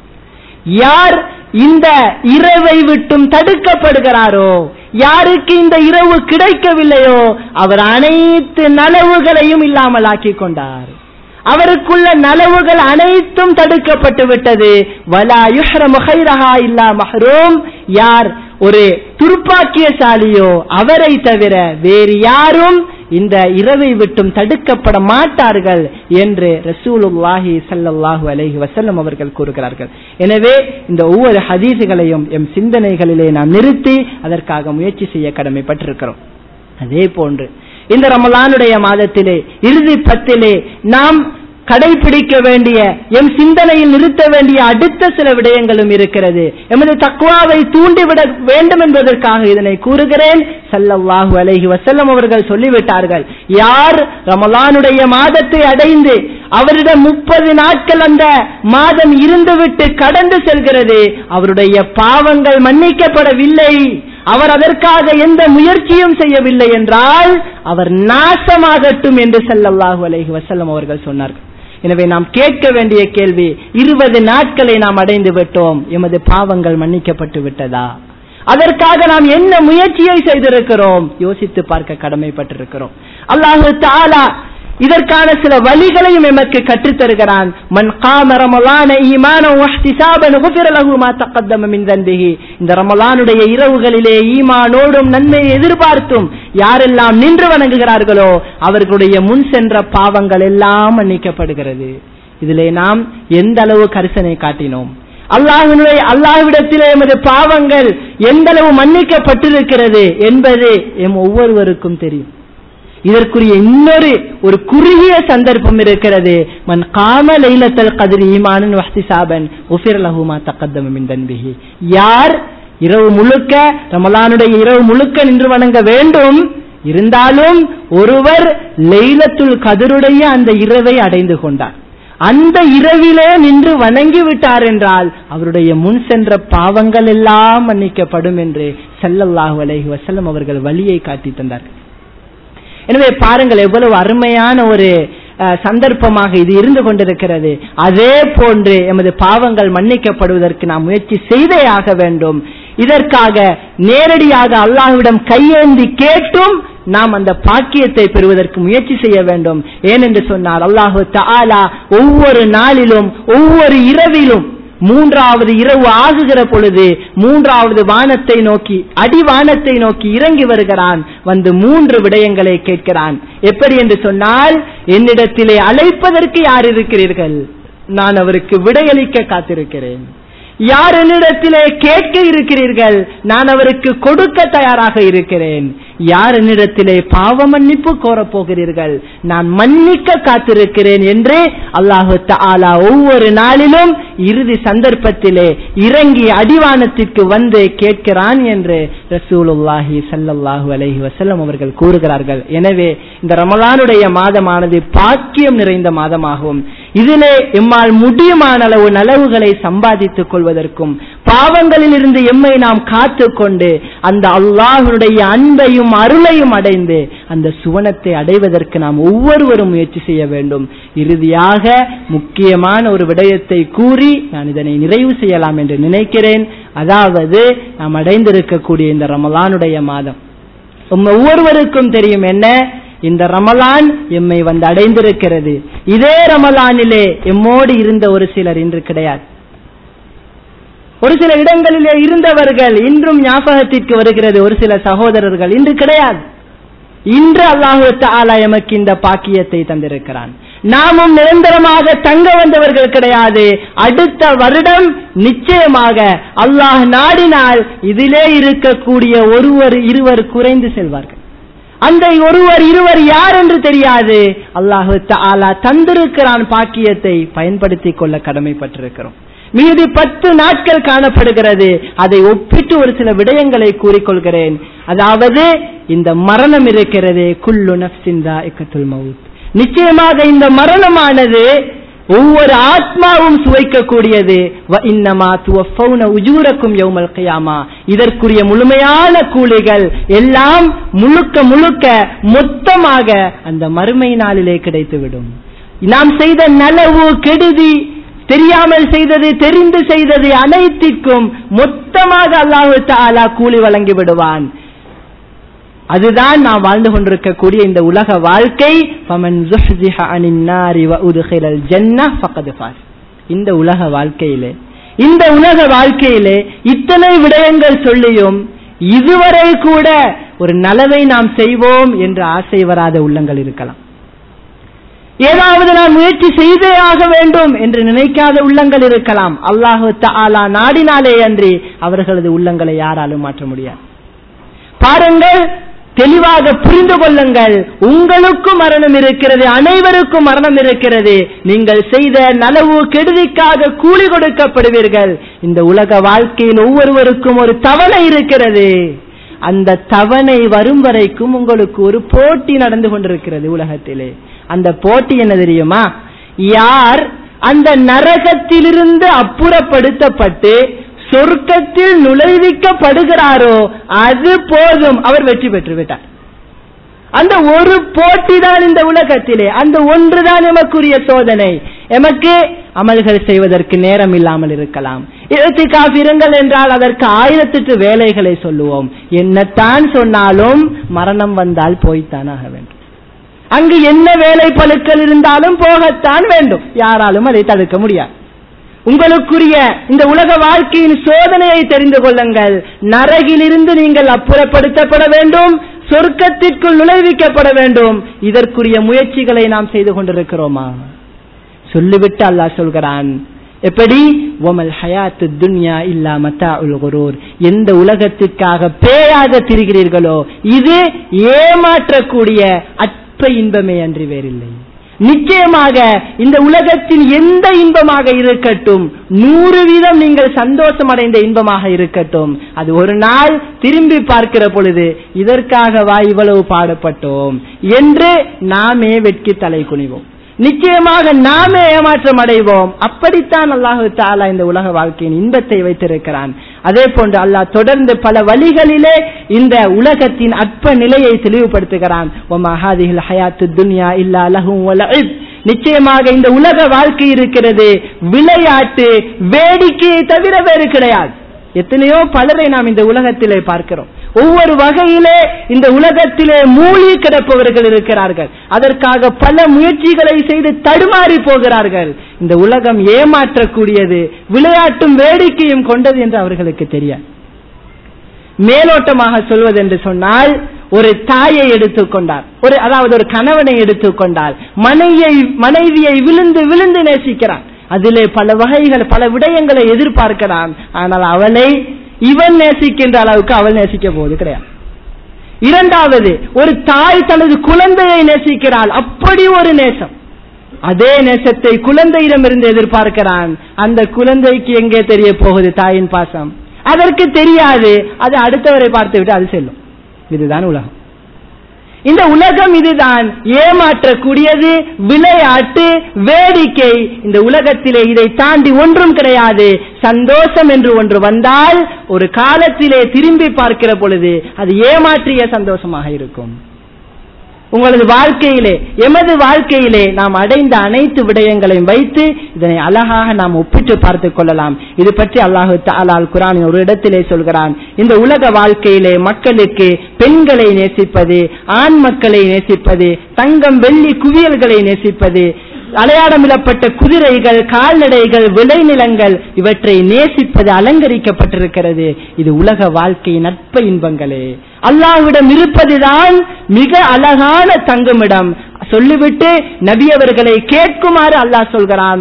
யார் இந்த இரவை விட்டும் தடுக்கப்படுகிறாரோ யாருக்கு இந்த இரவு கிடைக்கவில்லையோ அவர் அனைத்து நலவுகளையும் இல்லாமல் ஆக்கிக் கொண்டார் அவருக்குள்ள நலவுகள் அனைத்தும் தடுக்கப்பட்டு விட்டது வலா யுஹ்ரமு ஹைரஹா இல்லா மஹ்ரூம் யார் ஒரு துர்ப்பாக்கியசாலியோ அவரை தவிர வேறு யாரும் இந்த இரவை விட்டும் தடுக்கப்பட மாட்டார்கள் என்று ரசூலுல்லாஹி சல்லல்லாஹு அலைஹி வசல்லம் அவர்கள் கூறுகிறார்கள் எனவே இந்த ஒவ்வொரு ஹதீசுகளையும் எம் சிந்தனைகளிலே நாம் நிறுத்தி அதற்காக முயற்சி செய்ய கடமைப்பட்டிருக்கிறோம் அதே போன்று இந்த ரமலானுடைய மாதத்திலே இறுதி பத்திலே நாம் கடைபிடிக்க வேண்டிய எம் சிந்தனையில் நிறுத்த வேண்டிய அடுத்த சில விடயங்களும் இருக்கிறது எமது தக்குவாவை தூண்டிவிட வேண்டும் என்பதற்காக இதனை கூறுகிறேன் சல்லல்லாஹு அலைஹி வசல்லம் அவர்கள் சொல்லிவிட்டார்கள் யார் ரமலானுடைய மாதத்தை அடைந்து அவரிடம் முப்பது நாட்கள் அந்த மாதம் இருந்துவிட்டு கடந்து செல்கிறது அவருடைய பாவங்கள் மன்னிக்கப்படவில்லை அவர் அதற்காக எந்த முயற்சியும் செய்யவில்லை என்றால் அவர் நாசமாகட்டும் என்று செல்லல்லாஹு அலைஹி வசல்லம் அவர்கள் சொன்னார்கள் எனவே நாம் கேட்க வேண்டிய கேள்வி இருபது நாட்களை நாம் அடைந்து விட்டோம் எமது பாவங்கள் மன்னிக்கப்பட்டு விட்டதா அதற்காக நாம் என்ன முயற்சியை செய்திருக்கிறோம் யோசித்து பார்க்க கடமைப்பட்டிருக்கிறோம் அல்லாஹு தாலா இதற்கான சில வழிகளையும் எமக்கு கற்றுத் தருகிறான் மன் காம ரமலான ஈமான வஹ்திசாபன் குஃபிர லஹு மா தக்கத்தம மின் தன்பிஹி இந்த ரமலானுடைய இரவுகளிலே ஈமானோடும் நன்மையை எதிர்பார்த்தும் யாரெல்லாம் நின்று வணங்குகிறார்களோ அவர்களுடைய முன் சென்ற பாவங்கள் எல்லாம் மன்னிக்கப்படுகிறது இதிலே நாம் எந்த அளவு கரிசனை காட்டினோம் அல்லாஹினுடைய அல்லாஹ்விடத்திலே எமது பாவங்கள் எந்த அளவு மன்னிக்கப்பட்டிருக்கிறது என்பது எம் ஒவ்வொருவருக்கும் தெரியும் இதற்குரிய இன்னொரு ஒரு குறுகிய சந்தர்ப்பம் இருக்கிறது மன் காம லைலத்தல் கதிர் ஈமானன் வஹ்திசாபன் உஃபிர் லஹுமா தக்கத்தம மின் தன்பிஹி யார் இரவு முழுக்க ரமலானுடைய இரவு முழுக்க நின்று வணங்க வேண்டும் இருந்தாலும் ஒருவர் லைலத்துல் கதிருடைய அந்த இரவை அடைந்து கொண்டார் அந்த இரவிலே நின்று வணங்கி விட்டார் என்றால் அவருடைய முன் சென்ற பாவங்கள் எல்லாம் மன்னிக்கப்படும் என்று செல்லல்லாஹு அலைஹி வசல்லம் அவர்கள் வழியை காட்டி தந்தார்கள் எனவே பாருங்கள் எவ்வளவு அருமையான ஒரு சந்தர்ப்பமாக இது இருந்து கொண்டிருக்கிறது அதே போன்று எமது பாவங்கள் மன்னிக்கப்படுவதற்கு நாம் முயற்சி செய்தே ஆக வேண்டும் இதற்காக நேரடியாக அல்லாஹ்விடம் கையேந்தி கேட்டும் நாம் அந்த பாக்கியத்தை பெறுவதற்கு முயற்சி செய்ய வேண்டும் ஏனென்று சொன்னால் அல்லாஹு தாலா ஒவ்வொரு நாளிலும் ஒவ்வொரு இரவிலும் மூன்றாவது இரவு ஆகுகிற பொழுது மூன்றாவது வானத்தை நோக்கி அடிவானத்தை நோக்கி இறங்கி வருகிறான் வந்து மூன்று விடயங்களை கேட்கிறான் எப்படி என்று சொன்னால் என்னிடத்திலே அழைப்பதற்கு யார் இருக்கிறீர்கள் நான் அவருக்கு விடையளிக்க காத்திருக்கிறேன் யார் என்னிடத்திலே கேட்க இருக்கிறீர்கள் நான் அவருக்கு கொடுக்க தயாராக இருக்கிறேன் யார் என்னிடத்திலே பாவ மன்னிப்பு கோரப் போகிறீர்கள் நான் மன்னிக்க காத்திருக்கிறேன் என்று அல்லாஹு தாலா ஒவ்வொரு நாளிலும் இறுதி சந்தர்ப்பத்திலே இறங்கி அடிவானத்திற்கு வந்து கேட்கிறான் என்று ரசூலுல்லாஹி சல்லல்லாஹு அலைஹி வசல்லம் அவர்கள் கூறுகிறார்கள் எனவே இந்த ரமலானுடைய மாதமானது பாக்கியம் நிறைந்த மாதமாகும் இதிலே எம்மால் முடியுமான அளவு நலவுகளை சம்பாதித்துக் கொள்வதற்கும் பாவங்களில் இருந்து எம்மை நாம் காத்துக்கொண்டு அந்த அல்லாஹனுடைய அன்பையும் அருளையும் அடைந்து அந்த சுவனத்தை அடைவதற்கு நாம் ஒவ்வொருவரும் முயற்சி செய்ய வேண்டும் இறுதியாக முக்கியமான ஒரு விடயத்தை கூறி நான் இதனை நிறைவு செய்யலாம் என்று நினைக்கிறேன் அதாவது நாம் அடைந்திருக்கக்கூடிய இந்த ரமலானுடைய மாதம் ஒவ்வொருவருக்கும் தெரியும் என்ன இந்த ரமலான் எம்மை வந்து அடைந்திருக்கிறது இதே ரமலானிலே எம்மோடு இருந்த ஒரு சிலர் இன்று கிடையாது ஒரு சில இடங்களிலே இருந்தவர்கள் இன்றும் ஞாபகத்திற்கு வருகிறது ஒரு சில சகோதரர்கள் இன்று கிடையாது இன்று அல்லாஹு தாலா எமக்கு இந்த பாக்கியத்தை தந்திருக்கிறான் நாமும் நிரந்தரமாக தங்க வந்தவர்கள் கிடையாது அடுத்த வருடம் நிச்சயமாக அல்லாஹ் நாடினால் இதிலே இருக்கக்கூடிய ஒருவர் இருவர் குறைந்து செல்வார்கள் அந்த ஒருவர் இருவர் யார் என்று தெரியாது அல்லாஹு தாலா தந்திருக்கிறான் பாக்கியத்தை பயன்படுத்திக் கொள்ள கடமைப்பட்டிருக்கிறோம் மீதி பத்து நாட்கள் காணப்படுகிறது அதை ஒப்பிட்டு ஒரு சில விடயங்களை கூறிக்கொள்கிறேன் அதாவது இந்த மரணம் இருக்கிறது குல்லு நப்சிந்தா இக்கத்துல் மவுத் நிச்சயமாக இந்த மரணமானது ஒவ்வொரு ஆத்மாவும் சுவைக்கக்கூடியது உஜூரக்கும் யௌமல் கியாமா இதற்குரிய முழுமையான கூலிகள் எல்லாம் முழுக்க முழுக்க மொத்தமாக அந்த மறுமை நாளிலே கிடைத்துவிடும் நாம் செய்த நலவு கெடுதி தெரியாமல் செய்தது தெரிந்து செய்தது அனைத்திற்கும் மொத்தமாக அல்லாஹு தாலா கூலி வழங்கி விடுவான் அதுதான் நாம் வாழ்ந்து கொண்டிருக்கக்கூடிய இந்த உலக வாழ்க்கை இந்த உலக வாழ்க்கையிலே இந்த உலக வாழ்க்கையிலே இத்தனை விடயங்கள் சொல்லியும் இதுவரை கூட ஒரு நலவை நாம் செய்வோம் என்று ஆசை வராத உள்ளங்கள் இருக்கலாம் ஏதாவது நான் முயற்சி செய்தே ஆக வேண்டும் என்று நினைக்காத உள்ளங்கள் இருக்கலாம் அல்லாஹு தாலா நாடினாலே அன்றி அவர்களது உள்ளங்களை யாராலும் மாற்ற முடியாது பாருங்கள் தெளிவாக புரிந்து கொள்ளுங்கள் உங்களுக்கும் மரணம் இருக்கிறது அனைவருக்கும் மரணம் இருக்கிறது நீங்கள் செய்த நலவு கெடுதிக்காக கூலி கொடுக்கப்படுவீர்கள் இந்த உலக வாழ்க்கையில் ஒவ்வொருவருக்கும் ஒரு தவணை இருக்கிறது அந்த தவணை வரும் வரைக்கும் உங்களுக்கு ஒரு போட்டி நடந்து கொண்டிருக்கிறது உலகத்திலே அந்த போட்டி என்ன தெரியுமா யார் அந்த நரகத்திலிருந்து அப்புறப்படுத்தப்பட்டு சொர்க்கத்தில் நுழைவிக்கப்படுகிறாரோ அது போதும் அவர் வெற்றி பெற்று விட்டார் அந்த ஒரு போட்டி தான் இந்த உலகத்திலே அந்த ஒன்றுதான் எமக்குரிய சோதனை எமக்கு அமல்கள் செய்வதற்கு நேரம் இல்லாமல் இருக்கலாம் இழுத்திக்காஃப் இருங்கள் என்றால் அதற்கு ஆயிரத்தெட்டு வேலைகளை சொல்லுவோம் என்னத்தான் சொன்னாலும் மரணம் வந்தால் போய்த்தான் ஆக வேண்டும் அங்கு என்ன வேலை பழுக்கள் இருந்தாலும் போகத்தான் வேண்டும் யாராலும் அதை தடுக்க முடியாது உங்களுக்குரிய இந்த உலக வாழ்க்கையின் சோதனையை தெரிந்து கொள்ளுங்கள் நரகிலிருந்து நீங்கள் அப்புறப்படுத்தப்பட வேண்டும் சொர்க்கத்திற்குள் நுழைவிக்கப்பட வேண்டும் இதற்குரிய முயற்சிகளை நாம் செய்து கொண்டிருக்கிறோமா சொல்லிவிட்டு அல்லாஹ் சொல்கிறான் எப்படி ஒமல் ஹயாத்து துன்யா இல்லா மத்தா உல் எந்த உலகத்திற்காக பேயாக திரிகிறீர்களோ இது ஏமாற்றக்கூடிய அற்ப இன்பமே அன்றி வேறில்லை நிச்சயமாக இந்த உலகத்தின் எந்த இன்பமாக இருக்கட்டும் நூறு வீதம் நீங்கள் சந்தோஷம் அடைந்த இன்பமாக இருக்கட்டும் அது ஒரு நாள் திரும்பி பார்க்கிற பொழுது இதற்காகவா இவ்வளவு பாடுபட்டோம் என்று நாமே வெட்கி தலை குனிவோம் நிச்சயமாக நாமே ஏமாற்றம் அடைவோம் அப்படித்தான் அல்லாஹு தாலா இந்த உலக வாழ்க்கையின் இன்பத்தை வைத்திருக்கிறான் அதே போன்று அல்லாஹ் தொடர்ந்து பல வழிகளிலே இந்த உலகத்தின் அற்ப நிலையை தெளிவுபடுத்துகிறான் ஹயாத்து துன்யா இல்லா லஹும் நிச்சயமாக இந்த உலக வாழ்க்கை இருக்கிறது விளையாட்டு வேடிக்கையை தவிர வேறு கிடையாது எத்தனையோ பலரை நாம் இந்த உலகத்திலே பார்க்கிறோம் ஒவ்வொரு வகையிலே இந்த உலகத்திலே மூழ்கி கிடப்பவர்கள் இருக்கிறார்கள் அதற்காக பல முயற்சிகளை செய்து தடுமாறி போகிறார்கள் இந்த உலகம் ஏமாற்றக்கூடியது விளையாட்டும் வேடிக்கையும் கொண்டது என்று அவர்களுக்கு தெரியாது மேலோட்டமாக சொல்வது என்று சொன்னால் ஒரு தாயை எடுத்துக்கொண்டார் ஒரு அதாவது ஒரு கணவனை எடுத்துக்கொண்டால் மனைவியை மனைவியை விழுந்து விழுந்து நேசிக்கிறான் அதிலே பல வகைகள் பல விடயங்களை எதிர்பார்க்கிறான் ஆனால் அவளை இவன் நேசிக்கின்ற அளவுக்கு அவள் நேசிக்க போவது கிடையாது இரண்டாவது ஒரு தாய் தனது குழந்தையை நேசிக்கிறாள் அப்படி ஒரு நேசம் அதே நேசத்தை குழந்தையிடமிருந்து எதிர்பார்க்கிறான் அந்த குழந்தைக்கு எங்கே தெரிய போகுது தாயின் பாசம் அதற்கு தெரியாது அது அடுத்தவரை பார்த்து விட்டு அது செல்லும் இதுதான் உலகம் இந்த உலகம் இதுதான் ஏமாற்றக்கூடியது விளையாட்டு வேடிக்கை இந்த உலகத்திலே இதை தாண்டி ஒன்றும் கிடையாது சந்தோஷம் என்று ஒன்று வந்தால் ஒரு காலத்திலே திரும்பி பார்க்கிற பொழுது அது ஏமாற்றிய சந்தோஷமாக இருக்கும் உங்களது வாழ்க்கையிலே எமது வாழ்க்கையிலே நாம் அடைந்த அனைத்து விடயங்களையும் வைத்து இதனை அழகாக நாம் ஒப்பிட்டு பார்த்துக் கொள்ளலாம் இது பற்றி அல்லாஹு தாலால் குரான் ஒரு இடத்திலே சொல்கிறான் இந்த உலக வாழ்க்கையிலே மக்களுக்கு பெண்களை நேசிப்பது ஆண் மக்களை நேசிப்பது தங்கம் வெள்ளி குவியல்களை நேசிப்பது அடையாளமிடப்பட்ட குதிரைகள் கால்நடைகள் விளைநிலங்கள் இவற்றை நேசிப்பது அலங்கரிக்கப்பட்டிருக்கிறது இது உலக வாழ்க்கை நட்ப இன்பங்களே அல்லாஹ்விடம் இருப்பதுதான் மிக அழகான தங்குமிடம் சொல்லிவிட்டு நபி அவர்களை கேட்குமாறு அல்லாஹ் சொல்கிறான்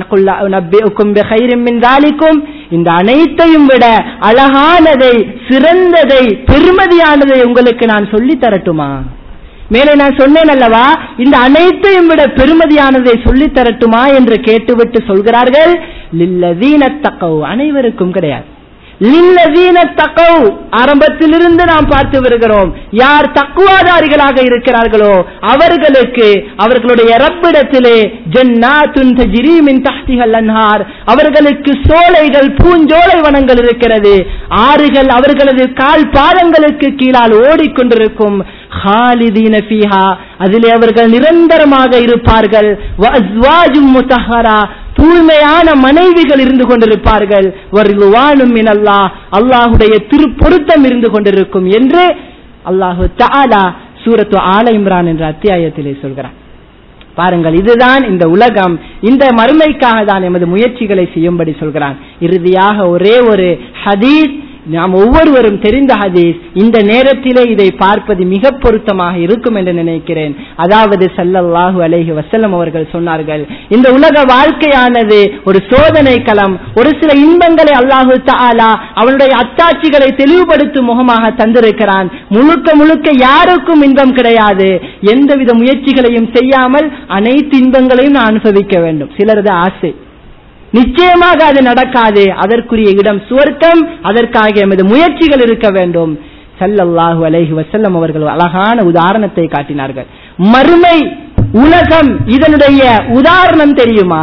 இந்த அனைத்தையும் விட அழகானதை சிறந்ததை பெருமதியானதை உங்களுக்கு நான் சொல்லி தரட்டுமா மேலே நான் சொன்னேன் அல்லவா இந்த அனைத்தையும் விட பெருமதியானதை சொல்லி தரட்டுமா என்று கேட்டுவிட்டு சொல்கிறார்கள் லில்லதீன தக்கவு அனைவருக்கும் கிடையாது லில்லதீன தக்கவு ஆரம்பத்திலிருந்து நாம் பார்த்து வருகிறோம் யார் தக்குவாதாரிகளாக இருக்கிறார்களோ அவர்களுக்கு அவர்களுடைய ரப்பிடத்திலே ஜன்னாத்துன் தஜ்ரி மின் தஹ்திஹல் அன்ஹார் அவர்களுக்கு சோலைகள் பூஞ்சோலை வனங்கள் இருக்கிறது ஆறுகள் அவர்களது கால் பாதங்களுக்கு கீழால் ஓடிக்கொண்டிருக்கும் ஹாலிதீன ஃபீஹா அதிலே அவர்கள் நிரந்தரமாக இருப்பார்கள் வஅஸ்வாஜும் முத்தஹரா தூய்மையான மனைவிகள் இருந்து கொண்டிருப்பார்கள் வருவானும் மினல்லா அல்லாஹுடைய திருப்பொருத்தம் இருந்து கொண்டிருக்கும் என்று அல்லாஹு தாலா சூரத்து ஆல இம்ரான் என்ற அத்தியாயத்திலே சொல்கிறான் பாருங்கள் இதுதான் இந்த உலகம் இந்த மறுமைக்காக தான் எமது முயற்சிகளை செய்யும்படி சொல்கிறான் இறுதியாக ஒரே ஒரு ஹதீஸ் நாம் ஒவ்வொருவரும் தெரிந்த ஹதீஸ் இந்த நேரத்திலே இதை பார்ப்பது மிக பொருத்தமாக இருக்கும் என்று நினைக்கிறேன் அதாவது சல்லல்லாஹு அலைஹி வசல்லம் அவர்கள் சொன்னார்கள் இந்த உலக வாழ்க்கையானது ஒரு சோதனை களம் ஒரு சில இன்பங்களை அல்லாஹு தாலா அவனுடைய அத்தாட்சிகளை தெளிவுபடுத்தும் முகமாக தந்திருக்கிறான் முழுக்க முழுக்க யாருக்கும் இன்பம் கிடையாது எந்தவித முயற்சிகளையும் செய்யாமல் அனைத்து இன்பங்களையும் நான் அனுபவிக்க வேண்டும் சிலரது ஆசை நிச்சயமாக அது நடக்காது அதற்குரிய இடம் சுவர்க்கம் அதற்காக எமது முயற்சிகள் இருக்க வேண்டும் சல்லல்லாஹு அலைஹி வசல்லம் அவர்கள் அழகான உதாரணத்தை காட்டினார்கள் மறுமை உலகம் இதனுடைய உதாரணம் தெரியுமா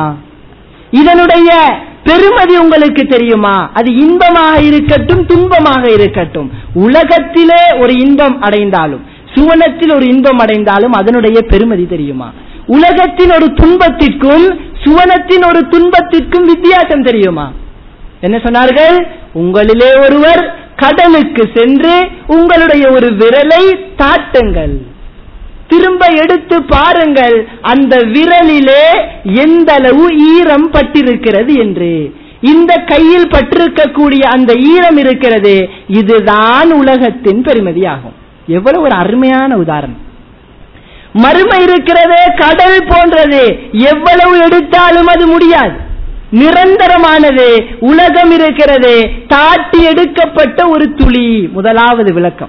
இதனுடைய பெருமதி உங்களுக்கு தெரியுமா அது இன்பமாக இருக்கட்டும் துன்பமாக இருக்கட்டும் உலகத்திலே ஒரு இன்பம் அடைந்தாலும் சுவனத்தில் ஒரு இன்பம் அடைந்தாலும் அதனுடைய பெருமதி தெரியுமா உலகத்தின் ஒரு துன்பத்திற்கும் சுவனத்தின் ஒரு துன்பத்திற்கும் வித்தியாசம் தெரியுமா என்ன சொன்னார்கள் உங்களிலே ஒருவர் கடலுக்கு சென்று உங்களுடைய ஒரு விரலை தாட்டுங்கள் திரும்ப எடுத்து பாருங்கள் அந்த விரலிலே எந்த அளவு ஈரம் பட்டிருக்கிறது என்று இந்த கையில் பட்டிருக்கக்கூடிய அந்த ஈரம் இருக்கிறது இதுதான் உலகத்தின் பெருமதியாகும் எவ்வளவு ஒரு அருமையான உதாரணம் மறுமை இருக்கிறதே கடல் போன்றது எவ்வளவு எடுத்தாலும் அது முடியாது நிரந்தரமானது உலகம் இருக்கிறது தாட்டி எடுக்கப்பட்ட ஒரு துளி முதலாவது விளக்கம்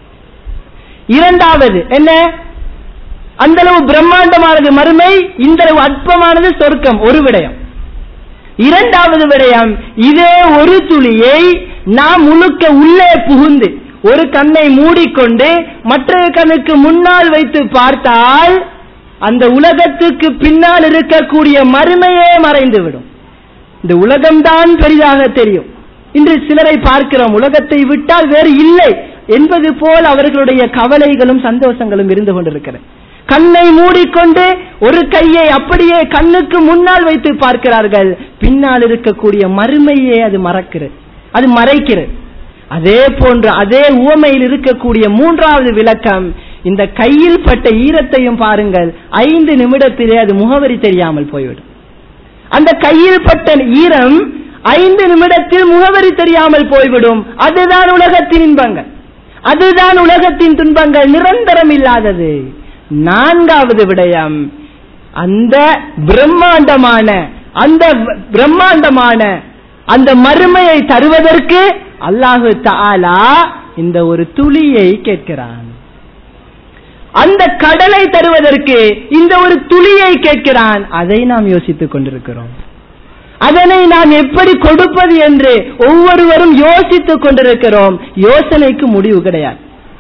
இரண்டாவது என்ன அந்த அளவு பிரம்மாண்டமானது மறுமை இந்த அளவு அற்பமானது சொர்க்கம் ஒரு விடயம் இரண்டாவது விடயம் இதே ஒரு துளியை நாம் முழுக்க உள்ளே புகுந்து ஒரு கண்ணை மூடிக்கொண்டு மற்றொரு கண்ணுக்கு முன்னால் வைத்து பார்த்தால் அந்த உலகத்துக்கு பின்னால் இருக்கக்கூடிய மறுமையே மறைந்துவிடும் இந்த உலகம்தான் பெரிதாக தெரியும் இன்று சிலரை பார்க்கிறோம் உலகத்தை விட்டால் வேறு இல்லை என்பது போல் அவர்களுடைய கவலைகளும் சந்தோஷங்களும் இருந்து கொண்டிருக்கிறது கண்ணை மூடிக்கொண்டு ஒரு கையை அப்படியே கண்ணுக்கு முன்னால் வைத்து பார்க்கிறார்கள் பின்னால் இருக்கக்கூடிய மறுமையே அது மறக்கிறது அது மறைக்கிறது அதே போன்று அதே உவமையில் இருக்கக்கூடிய மூன்றாவது விளக்கம் இந்த கையில் பட்ட ஈரத்தையும் பாருங்கள் ஐந்து நிமிடத்திலே அது முகவரி தெரியாமல் போய்விடும் அந்த கையில் பட்ட ஈரம் ஐந்து நிமிடத்தில் முகவரி தெரியாமல் போய்விடும் அதுதான் உலகத்தின் இன்பங்கள் அதுதான் உலகத்தின் துன்பங்கள் நிரந்தரம் இல்லாதது நான்காவது விடயம் அந்த பிரம்மாண்டமான அந்த பிரம்மாண்டமான அந்த மறுமையை தருவதற்கு அல்லாஹு தாலா இந்த ஒரு துளியை கேட்கிறான் அந்த கடலை தருவதற்கு இந்த ஒரு துளியை கேட்கிறான் அதை நாம் யோசித்துக் கொண்டிருக்கிறோம் அதனை நாம் எப்படி கொடுப்பது என்று ஒவ்வொருவரும் யோசித்துக் கொண்டிருக்கிறோம் யோசனைக்கு முடிவு கிடையாது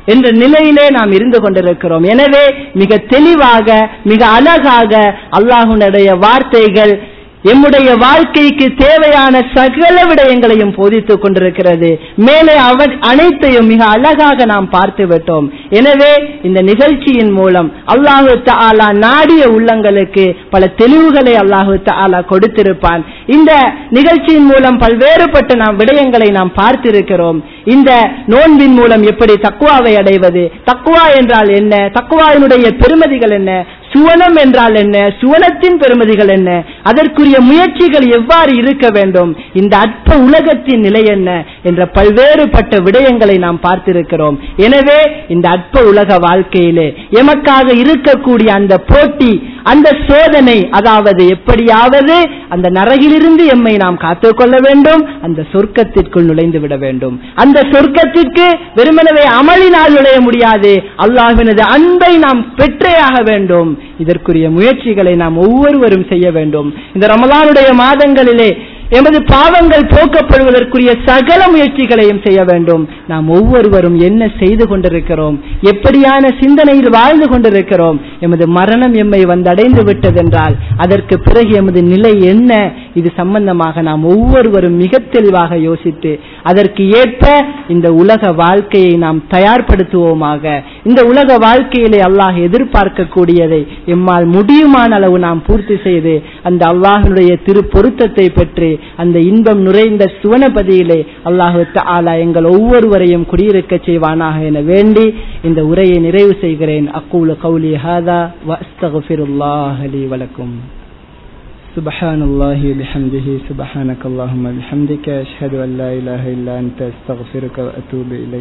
என்ற நிலையிலே நாம் இருந்து கொண்டிருக்கிறோம் எனவே மிக தெளிவாக மிக அழகாக அல்லாஹுனுடைய வார்த்தைகள் எம்முடைய வாழ்க்கைக்கு தேவையான சகல விடயங்களையும் போதித்துக் கொண்டிருக்கிறது மேலே அவன் அனைத்தையும் மிக அழகாக நாம் பார்த்து விட்டோம் எனவே இந்த நிகழ்ச்சியின் மூலம் அல்லாஹு தாலா நாடிய உள்ளங்களுக்கு பல தெளிவுகளை அல்லாஹு தாலா கொடுத்திருப்பான் இந்த நிகழ்ச்சியின் மூலம் பல்வேறுபட்ட நாம் விடயங்களை நாம் பார்த்திருக்கிறோம் இந்த நோன்பின் மூலம் எப்படி தக்குவாவை அடைவது தக்குவா என்றால் என்ன தக்குவாவினுடைய பெருமதிகள் என்ன சுவனம் என்றால் என்ன சுவனத்தின் பெருமதிகள் என்ன அதற்குரிய முயற்சிகள் எவ்வாறு இருக்க வேண்டும் இந்த அற்ப உலகத்தின் நிலை என்ன என்ற பல்வேறுபட்ட விடயங்களை நாம் பார்த்திருக்கிறோம் எனவே இந்த அற்ப உலக வாழ்க்கையிலே எமக்காக இருக்கக்கூடிய அந்த போட்டி அந்த சோதனை அதாவது எப்படியாவது அந்த நரகிலிருந்து எம்மை நாம் காத்துக்கொள்ள வேண்டும் அந்த சொர்க்கத்திற்குள் நுழைந்து விட வேண்டும் அந்த சொர்க்கத்திற்கு வெறுமனவே அமளினால் நுழைய முடியாது அல்லாஹினது அன்பை நாம் பெற்றேயாக வேண்டும் இதற்குரிய முயற்சிகளை நாம் ஒவ்வொருவரும் செய்ய வேண்டும் இந்த ரமலானுடைய மாதங்களிலே எமது பாவங்கள் போக்கப்படுவதற்குரிய சகல முயற்சிகளையும் செய்ய வேண்டும் நாம் ஒவ்வொருவரும் என்ன செய்து கொண்டிருக்கிறோம் எப்படியான சிந்தனையில் வாழ்ந்து கொண்டிருக்கிறோம் எமது மரணம் எம்மை வந்தடைந்து விட்டதென்றால் அதற்கு பிறகு எமது நிலை என்ன இது சம்பந்தமாக நாம் ஒவ்வொருவரும் மிக தெளிவாக யோசித்து அதற்கு ஏற்ப இந்த உலக வாழ்க்கையை நாம் தயார்படுத்துவோமாக இந்த உலக வாழ்க்கையிலே அல்லாஹ் எதிர்பார்க்கக்கூடியதை எம்மால் முடியுமான அளவு நாம் பூர்த்தி செய்து அந்த அல்லாஹனுடைய திரு பொருத்தத்தை பெற்று அந்த இன்பம் நுழைந்த சுவனபதியிலே அல்லாஹு தாலா எங்கள் ஒவ்வொருவரையும் குடியிருக்க செய்வானாக என வேண்டி இந்த உரையை நிறைவு செய்கிறேன் அக்கூல கௌலி ஹாதா வஸ்தகுல்லாஹ் லி வலக்கும் سبحان الله بحمده سبحانك اللهم بحمدك أشهد أن لا إله إلا أنت أستغفرك وأتوب إليك